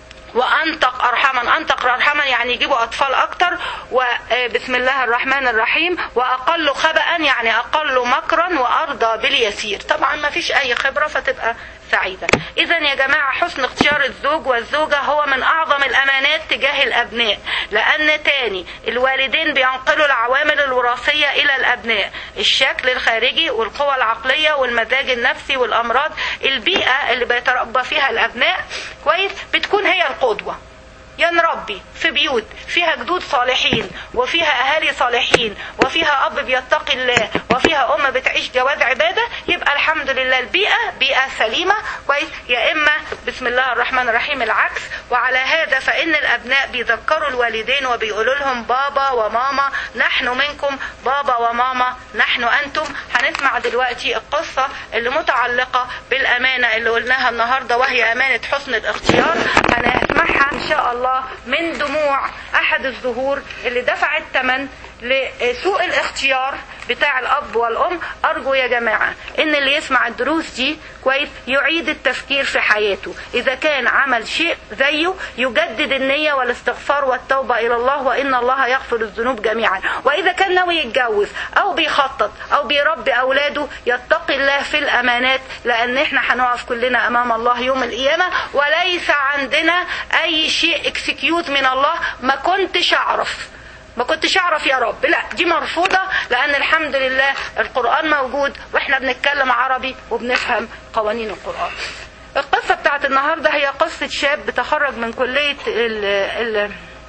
وانطق ارحاما انطق ارحاما يعني يجيبوا اطفال اكتر وبسم الله الرحمن الرحيم واقل خبأ يعني اقل مكرا وارضى باليسير طبعا ما فيش اي خبره فتبقى سعيدا اذا يا جماعه حسن اختيار الزوج والزوجه هو من اعظم الامانات تجاه الابناء لان تاني الوالدين بينقلوا العوامل الوراثيه الى الابناء الشكل الخارجي والقوى العقليه والمزاج النفسي والامراض البيئه اللي بيتربى فيها الابناء كويس بتكون هي القدوه يا نربي في بيوت فيها جدود صالحين وفيها اهالي صالحين وفيها اب بيتقي الله وفيها ام بتعيش جواز عباده يبقى الحمد لله البيئه بيئه سليمه كويس يا اما بسم الله الرحمن الرحيم العكس وعلى هذا فان الابناء بيذكروا الوالدين وبيقولوا لهم بابا وماما نحن منكم بابا وماما نحن انتم هنسمع دلوقتي القصه اللي متعلقه بالامانه اللي قلناها النهارده وهي امانه حسن الاختيار هنسمعها ان شاء الله من دموع احد الزهور اللي دفع الثمن لسوء الاختيار بتاع الاب والام ارجو يا جماعه ان اللي يسمع الدروس دي كويس يعيد التفكير في حياته اذا كان عمل شيء زيه يجدد النيه والاستغفار والتوبه الى الله وان الله يغفر الذنوب جميعا واذا كان ناوي يتجوز او بيخطط او بيربي اولاده يتقي الله في الامانات لان احنا هنقف كلنا امام الله يوم القيامه وليس عندنا اي شيء اكسكيوز من الله ما كنتش اعرف ما كنتش اعرف يا رب لا دي مرفوضه لان الحمد لله القران موجود واحنا بنتكلم عربي وبنفهم قوانين القران القصه بتاعت النهارده هي قصه شاب تخرج من كليه ال ال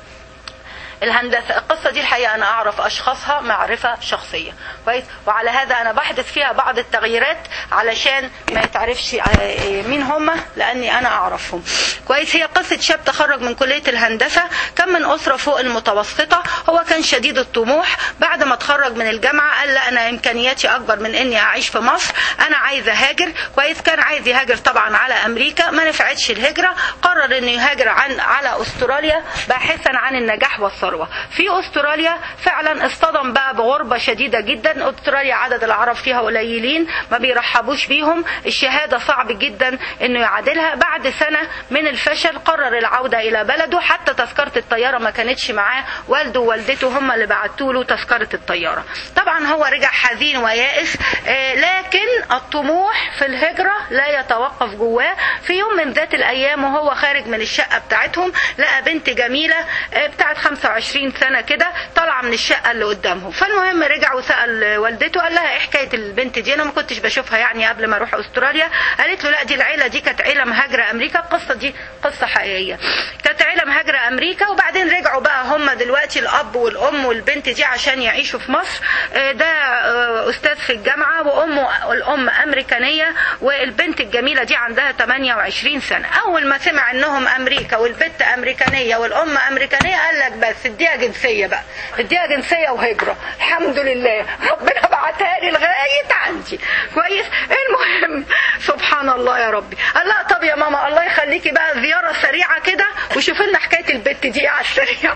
الهندسه القصه دي الحقيقه انا اعرف اشخاصها معرفه شخصيه كويس وعلى هذا انا بحدث فيها بعض التغييرات علشان ما يتعرفش مين هم لاني انا اعرفهم كويس هي قصه شاب تخرج من كليه الهندسه كان من اسره فوق المتوسطه هو كان شديد الطموح بعد ما اتخرج من الجامعه قال لا انا امكانياتي اكبر من اني اعيش في مصر انا عايز اهاجر كويس كان عايز يهاجر طبعا على امريكا ما نفعتش الهجره قرر انه يهاجر عن على استراليا باحثا عن النجاح والصراحة الثروة في أستراليا فعلا اصطدم بقى بغربة شديدة جدا أستراليا عدد العرب فيها قليلين ما بيرحبوش بيهم الشهادة صعب جدا انه يعادلها بعد سنة من الفشل قرر العودة الى بلده حتى تذكرة الطيارة ما كانتش معاه والده ووالدته هم اللي بعتوا له تذكرة الطيارة طبعا هو رجع حزين ويائس آه لكن الطموح في الهجرة لا يتوقف جواه في يوم من ذات الايام وهو خارج من الشقة بتاعتهم لقى بنت جميلة آه بتاعت 25 سنة كده طالعة من الشقة اللي قدامهم فالمهم رجع وسأل والدته قال لها ايه حكاية البنت دي انا ما كنتش بشوفها يعني قبل ما اروح استراليا قالت له لا دي العيلة دي كانت عيلة مهاجرة امريكا القصة دي قصة حقيقية كانت عيلة مهاجرة امريكا وبعدين رجعوا بقى هم دلوقتي الاب والام والبنت دي عشان يعيشوا في مصر ده استاذ في الجامعة وامه الام امريكانية والبنت الجميلة دي عندها 28 سنة اول ما سمع انهم امريكا والبنت امريكانية والام امريكانية قال لك بس اديها جنسية بقى اديها جنسية وهجرة الحمد لله ربنا بعتها لي لغاية عندي كويس المهم سبحان الله يا ربي قال لا طب يا ماما الله يخليكي بقى زيارة سريعة كده وشوف لنا حكاية البت دي على السريع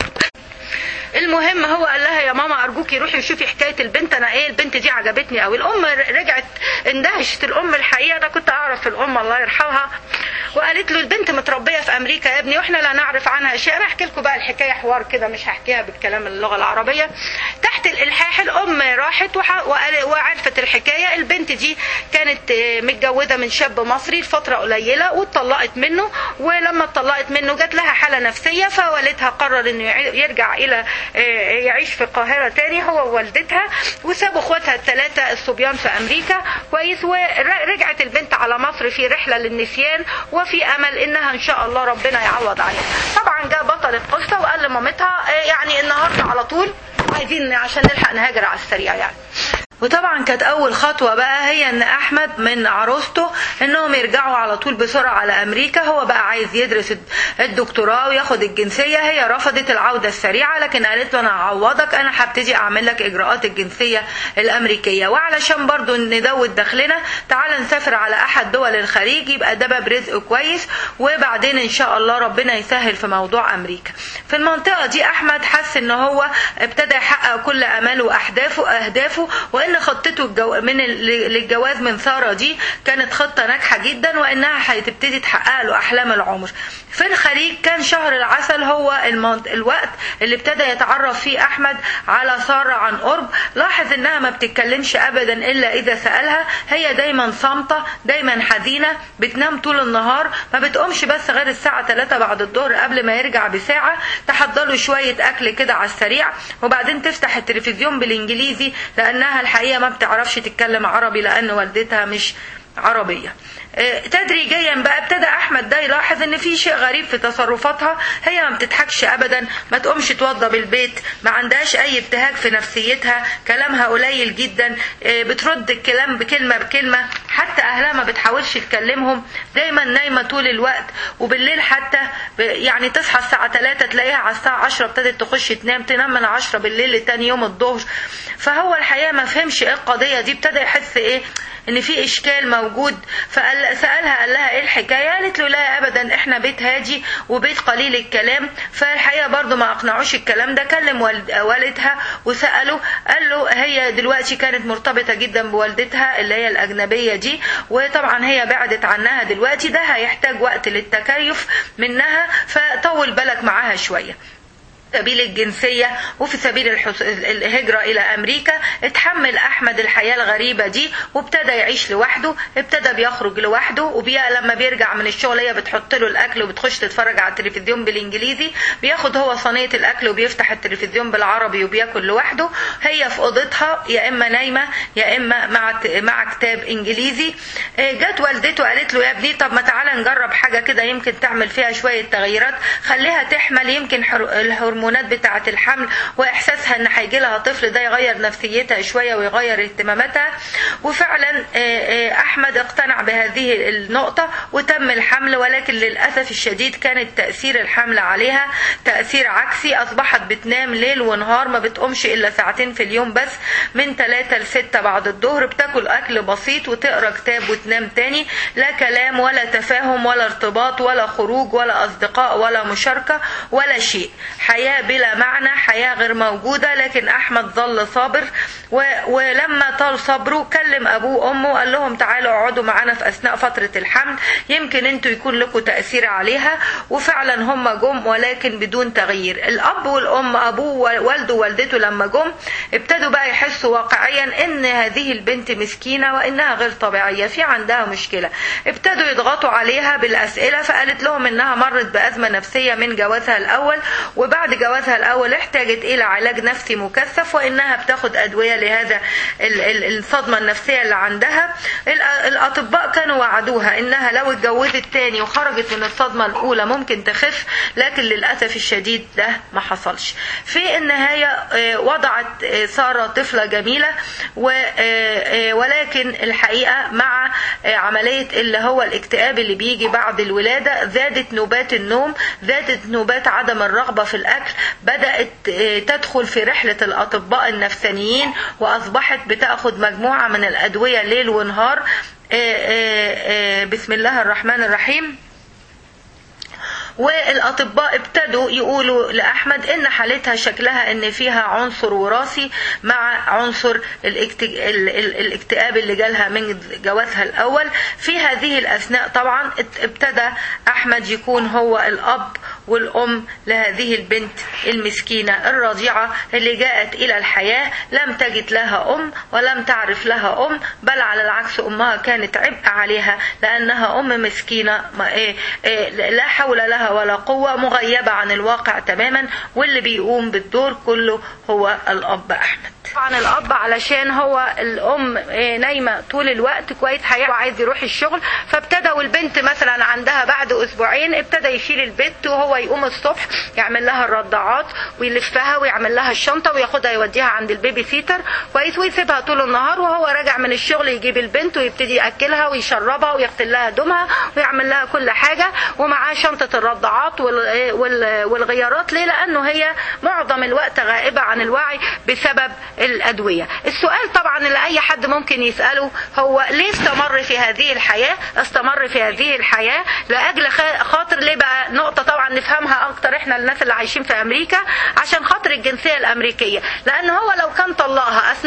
المهم هو قال لها يا ماما ارجوكي روحي وشوفي حكايه البنت انا ايه البنت دي عجبتني قوي الام رجعت اندهشت الام الحقيقه انا كنت اعرف الام الله يرحمها وقالت له البنت متربيه في امريكا يا ابني واحنا لا نعرف عنها شيء انا احكي لكم بقى الحكايه حوار كده مش هحكيها بالكلام اللغه العربيه تحت الالحاح الام راحت وعرفت الحكايه البنت دي كانت متجوزه من شاب مصري لفتره قليله واتطلقت منه ولما اتطلقت منه جات لها حاله نفسيه فوالدها قرر انه يرجع الى يعيش في القاهره تاني هو ووالدتها وسابوا اخواتها الثلاثه الصبيان في امريكا كويس ورجعت البنت على مصر في رحله للنسيان وفي امل انها ان شاء الله ربنا يعوض عليها طبعا جاء بطل القصه وقال لمامتها يعني النهارده على طول عايزين عشان نلحق نهاجر على السريع يعني وطبعا كانت اول خطوه بقى هي ان احمد من عروسته انهم يرجعوا على طول بسرعه على امريكا هو بقى عايز يدرس الدكتوراه وياخد الجنسيه هي رفضت العوده السريعه لكن قالت له انا هعوضك انا هبتدي اعمل لك اجراءات الجنسيه الامريكيه وعلشان برضو نزود دخلنا تعال نسافر على احد دول الخليج يبقى ده باب رزق كويس وبعدين ان شاء الله ربنا يسهل في موضوع امريكا في المنطقه دي احمد حس ان هو ابتدى يحقق كل اماله واهدافه اهدافه وان وان خطته الجو من ال- للجواز من ساره دي كانت خطه ناجحه جدا وانها هتبتدي تحقق له احلام العمر في الخليج كان شهر العسل هو المنط... الوقت اللي ابتدى يتعرف فيه احمد على ساره عن قرب لاحظ انها ما بتتكلمش ابدا الا اذا سالها هي دايما صامته دايما حزينه بتنام طول النهار ما بتقومش بس غير الساعه 3 بعد الظهر قبل ما يرجع بساعه تحضر له شويه اكل كده على السريع وبعدين تفتح التلفزيون بالانجليزي لانها الحقيقه ما بتعرفش تتكلم عربي لان والدتها مش عربيه آه، تدريجيا بقى ابتدى احمد ده يلاحظ ان في شيء غريب في تصرفاتها هي ما بتضحكش ابدا ما تقومش توضى بالبيت ما عندهاش اي ابتهاج في نفسيتها كلامها قليل جدا آه، بترد الكلام بكلمه بكلمه حتى اهلها ما بتحاولش تكلمهم دايما نايمه طول الوقت وبالليل حتى ب- يعني تصحى الساعه 3 تلاقيها على الساعه 10 ابتدت تخش تنام تنام من 10 بالليل لتاني يوم الظهر فهو الحقيقه ما فهمش ايه القضيه دي ابتدى يحس ايه ان في اشكال موجود فقال سالها قال لها ايه الحكايه قالت له لا ابدا احنا بيت هادي وبيت قليل الكلام فالحقيقه برضو ما اقنعوش الكلام ده كلم والد والدها وساله قال له هي دلوقتي كانت مرتبطه جدا بوالدتها اللي هي الاجنبيه دي وطبعا هي بعدت عنها دلوقتي ده هيحتاج وقت للتكيف منها فطول بالك معاها شويه سبيل الجنسية وفي سبيل الحس... الهجرة إلى أمريكا اتحمل أحمد الحياة الغريبة دي وابتدى يعيش لوحده ابتدى بيخرج لوحده وبيا لما بيرجع من الشغل هي بتحط له الأكل وبتخش تتفرج على التلفزيون بالإنجليزي بياخد هو صينية الأكل وبيفتح التلفزيون بالعربي وبياكل لوحده هي في أوضتها يا إما نايمة يا إما مع مع كتاب إنجليزي آه، جت والدته قالت له يا ابني طب ما تعالى نجرب حاجة كده يمكن تعمل فيها شوية تغييرات خليها تحمل يمكن حر- الهرمونات بتاعة الحمل وإحساسها إن هيجي لها طفل ده يغير نفسيتها شوية ويغير اهتماماتها وفعلا آه، آه، أحمد اقتنع بهذه النقطة وتم الحمل ولكن للأسف الشديد كانت تأثير الحمل عليها تأثير عكسي أصبحت بتنام ليل ونهار ما بتقومش إلا ساعتين في اليوم بس من 3 ل 6 بعد الظهر بتاكل أكل بسيط وتقرا كتاب وتنام تاني لا كلام ولا تفاهم ولا ارتباط ولا خروج ولا أصدقاء ولا مشاركة ولا شيء حياة بلا معنى حياة غير موجودة لكن أحمد ظل صابر و... ولما طال صبره كلم أبوه وأمه قال لهم تعالوا اقعدوا معانا في أثناء فترة الحمل يمكن انتوا يكون لكم تأثير عليها وفعلا هم جم ولكن بدون تغيير الأب والأم أبوه ووالده ووالدته لما جم ابتدوا بقى يحسوا واقعيا ان هذه البنت مسكينة وانها غير طبيعية في عندها مشكلة ابتدوا يضغطوا عليها بالأسئلة فقالت لهم انها مرت بأزمة نفسية من جوازها الأول وبعد جوازها الأول احتاجت إلى علاج نفسي مكثف وإنها بتاخد أدوية لهذا ال- ال- الصدمة النفسية اللي عندها ال- الأطباء كانوا وعدوها إنها لو اتجوزت تاني وخرجت من الصدمة الأولى ممكن تخف لكن للأسف الشديد ده ما حصلش في النهاية آه، وضعت آه، سارة طفلة جميلة و- آه، آه، ولكن الحقيقة مع آه، عملية اللي هو الاكتئاب اللي بيجي بعد الولادة زادت نوبات النوم زادت نوبات عدم الرغبة في الأكل بدأت آه، تدخل في رحلة الأطباء النفسانيين وأصبحت بتأخذ مجموعة من الأدوية ليل ونهار آه، آه، آه، بسم الله الرحمن الرحيم والاطباء ابتدوا يقولوا لاحمد ان حالتها شكلها ان فيها عنصر وراثي مع عنصر الاكت- ال- ال- الاكتئاب اللي جالها من جوازها الاول في هذه الاثناء طبعا ات- ابتدى احمد يكون هو الاب والام لهذه البنت المسكينه الرضيعه اللي جاءت الى الحياه لم تجد لها ام ولم تعرف لها ام بل على العكس امها كانت عبء عليها لانها ام مسكينه ما إيه إيه لا حول لها ولا قوه مغيبه عن الواقع تماما واللي بيقوم بالدور كله هو الاب احمد طبعا الاب علشان هو الام إيه، نايمه طول الوقت كويس حقيقة وعايز يروح الشغل فابتدى والبنت مثلا عندها بعد اسبوعين ابتدى يشيل البنت وهو يقوم الصبح يعمل لها الرضاعات ويلفها ويعمل لها الشنطه وياخدها يوديها عند البيبي سيتر كويس ويسيبها طول النهار وهو راجع من الشغل يجيب البنت ويبتدي ياكلها ويشربها ويغسل لها هدومها ويعمل لها كل حاجه ومعاه شنطه الرضاعات وال- وال- والغيارات ليه لانه هي معظم الوقت غائبه عن الوعي بسبب الادويه السؤال طبعا اللي اي حد ممكن يساله هو ليه استمر في هذه الحياه استمر في هذه الحياه لاجل خ- خاطر ليه بقى نقطه طبعا نفهمها اكتر احنا الناس اللي عايشين في امريكا عشان خاطر الجنسيه الامريكيه لان هو لو كان طلقها اثناء فتره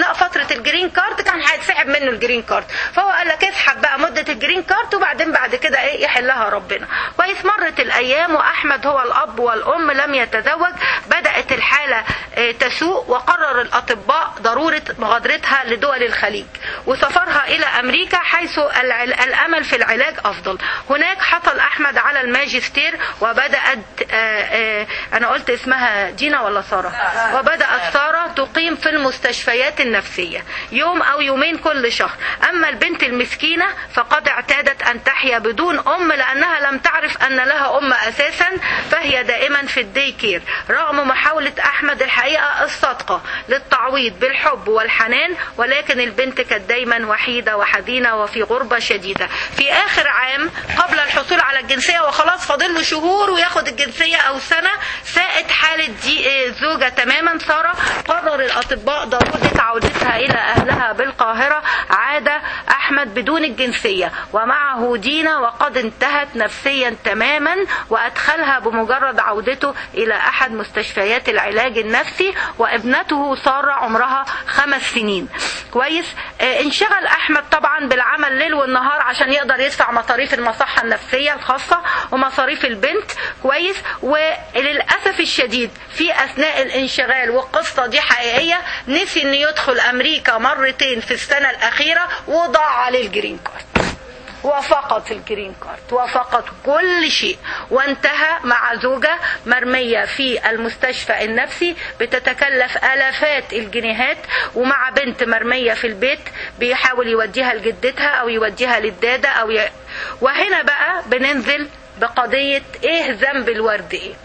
فتره الجرين كارد كان هيتسحب منه الجرين كارد فهو قال لك اسحب بقى مده الجرين كارد وبعدين بعد كده ايه يحلها ربنا كويس مرت الايام واحمد هو الاب والام لم يتزوج بدات الحاله آه، تسوء وقرر الاطباء ضروره مغادرتها لدول الخليج وسفرها الى امريكا حيث العل- الامل في العلاج افضل هناك حصل احمد على الماجستير وبدات آه، آه، انا قلت اسمها دينا ولا ساره وبدات ساره تقيم في المستشفيات النفسيه يوم او يومين كل شهر اما البنت المسكينه فقد اعتادت ان تحيا بدون ام لانها لم تعرف ان لها ام اساسا فهي دائما في الدي كير رغم محاوله احمد الحقيقه الصادقه للتعويض بالحب والحنان ولكن البنت كانت دايما وحيده وحزينه وفي غربه شديده في اخر عام قبل الحصول على الجنسيه وخلاص فاضل له شهور وياخد الجنسيه او سنه ساءت حاله دي آه، الزوجه تماما ساره قرر الاطباء ضروره عودتها الى اهلها بالقاهره عاد احمد بدون الجنسيه ومعه دينا وقد انتهت نفسيا تماما وادخلها بمجرد عودته الى احد مستشفيات العلاج النفسي وابنته ساره عمرها خمس سنين كويس آه، انشغل احمد طبعا بالعمل ليل والنهار عشان يقدر يدفع مصاريف المصحه النفسيه الخاصه ومصاريف البنت كويس وللاسف الشديد في اثناء الانشغال والقصه دي حقيقيه نسي انه يدخل امريكا مرتين في السنه الاخيره وضاع عليه الجرين كارد وفقط الجرين كارد وفقط كل شيء وانتهى مع زوجة مرمية في المستشفى النفسي بتتكلف آلافات الجنيهات ومع بنت مرمية في البيت بيحاول يوديها لجدتها أو يوديها للدادة أو ي... وهنا بقى بننزل بقضية إيه ذنب الورد إيه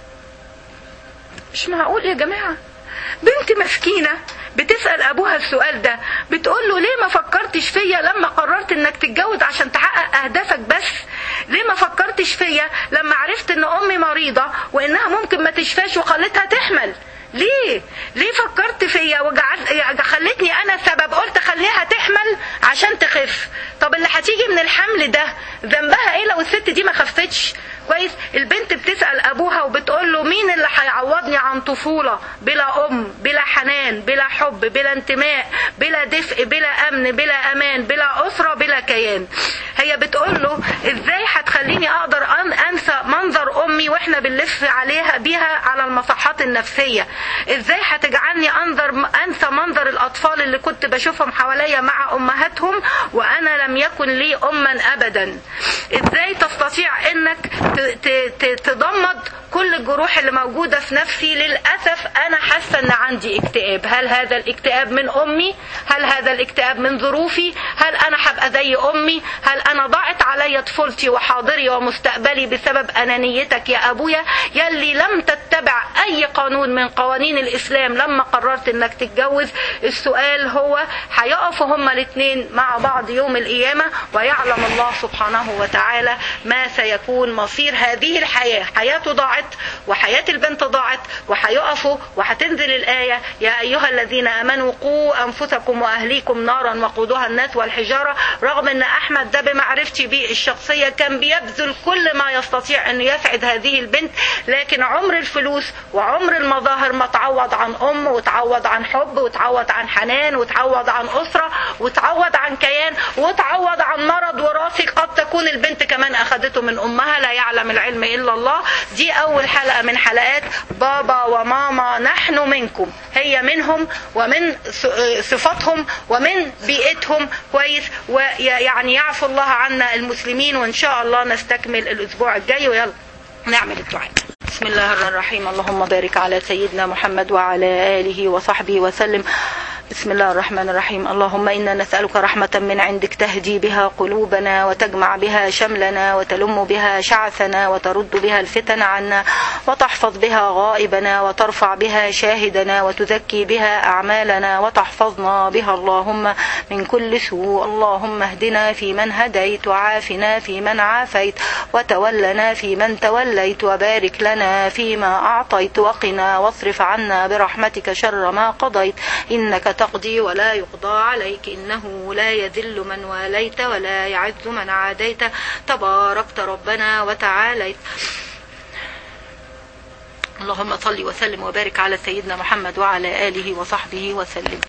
مش معقول يا جماعة بنت مسكينة بتسأل أبوها السؤال ده بتقول له ليه ما فكرتش فيا لما قررت إنك تتجوز عشان تحقق أهدافك بس ليه ما فكرتش فيا لما عرفت إن أمي مريضة وإنها ممكن ما تشفاش وخلتها تحمل ليه؟ ليه فكرت فيا وجعلت خلتني انا سبب قلت خليها تحمل عشان تخف طب اللي هتيجي من الحمل ده ذنبها ايه لو الست دي ما خفتش كويس البنت بتسال ابوها وبتقول له مين اللي هيعوضني عن طفوله بلا ام بلا حنان بلا حب بلا انتماء بلا دفء بلا امن بلا امان بلا اسره بلا كيان هي بتقول له ازاي هتخليني اقدر أن انسى منظر امي واحنا بنلف عليها بيها على المصحات النفسيه ازاي هتجعلني انظر انسى منظر الاطفال اللي كنت بشوفهم حواليا مع امهاتهم وانا لم يكن لي اما ابدا ازاي تستطيع انك تضمد كل الجروح اللي موجودة في نفسي للأسف أنا حاسة أن عندي اكتئاب هل هذا الاكتئاب من أمي هل هذا الاكتئاب من ظروفي هل أنا هبقى زي أمي هل أنا ضاعت علي طفولتي وحاضري ومستقبلي بسبب أنانيتك يا أبويا يلي لم تتبع أي قانون من قوانين الإسلام لما قررت أنك تتجوز السؤال هو هيقفوا هما الاثنين مع بعض يوم القيامة ويعلم الله سبحانه وتعالى ما سيكون مصير هذه الحياة حياته ضاعت وحياة البنت ضاعت وهيقفوا وهتنزل الآية يا أيها الذين آمنوا قوا أنفسكم وأهليكم نارا وقودها الناس والحجارة رغم أن أحمد ده بمعرفتي بيه الشخصية كان بيبذل كل ما يستطيع أن يسعد هذه البنت لكن عمر الفلوس وعمر المظاهر ما تعوض عن أم وتعوض عن حب وتعوض عن حنان وتعوض عن أسرة وتعوض عن كيان وتعوض عن مرض وراثي قد تكون البنت كمان أخذته من أمها لا يعلم العلم إلا الله دي أول حلقة من حلقات بابا وماما نحن منكم هي منهم ومن صفاتهم ومن بيئتهم كويس ويعني يعفو الله عنا المسلمين وإن شاء الله نستكمل الأسبوع الجاي ويلا نعمل الدعاء بسم الله الرحمن الرحيم اللهم بارك على سيدنا محمد وعلى آله وصحبه وسلم بسم الله الرحمن الرحيم اللهم إنا نسألك رحمة من عندك تهدي بها قلوبنا وتجمع بها شملنا وتلم بها شعثنا وترد بها الفتن عنا وتحفظ بها غائبنا وترفع بها شاهدنا وتزكي بها أعمالنا وتحفظنا بها اللهم من كل سوء اللهم اهدنا في من هديت وعافنا في من عافيت وتولنا في من توليت وبارك لنا فيما أعطيت وقنا واصرف عنا برحمتك شر ما قضيت إنك تقضي ولا يقضى عليك إنه لا يذل من واليت ولا يعز من عاديت تباركت ربنا وتعاليت اللهم صل وسلم وبارك على سيدنا محمد وعلى آله وصحبه وسلم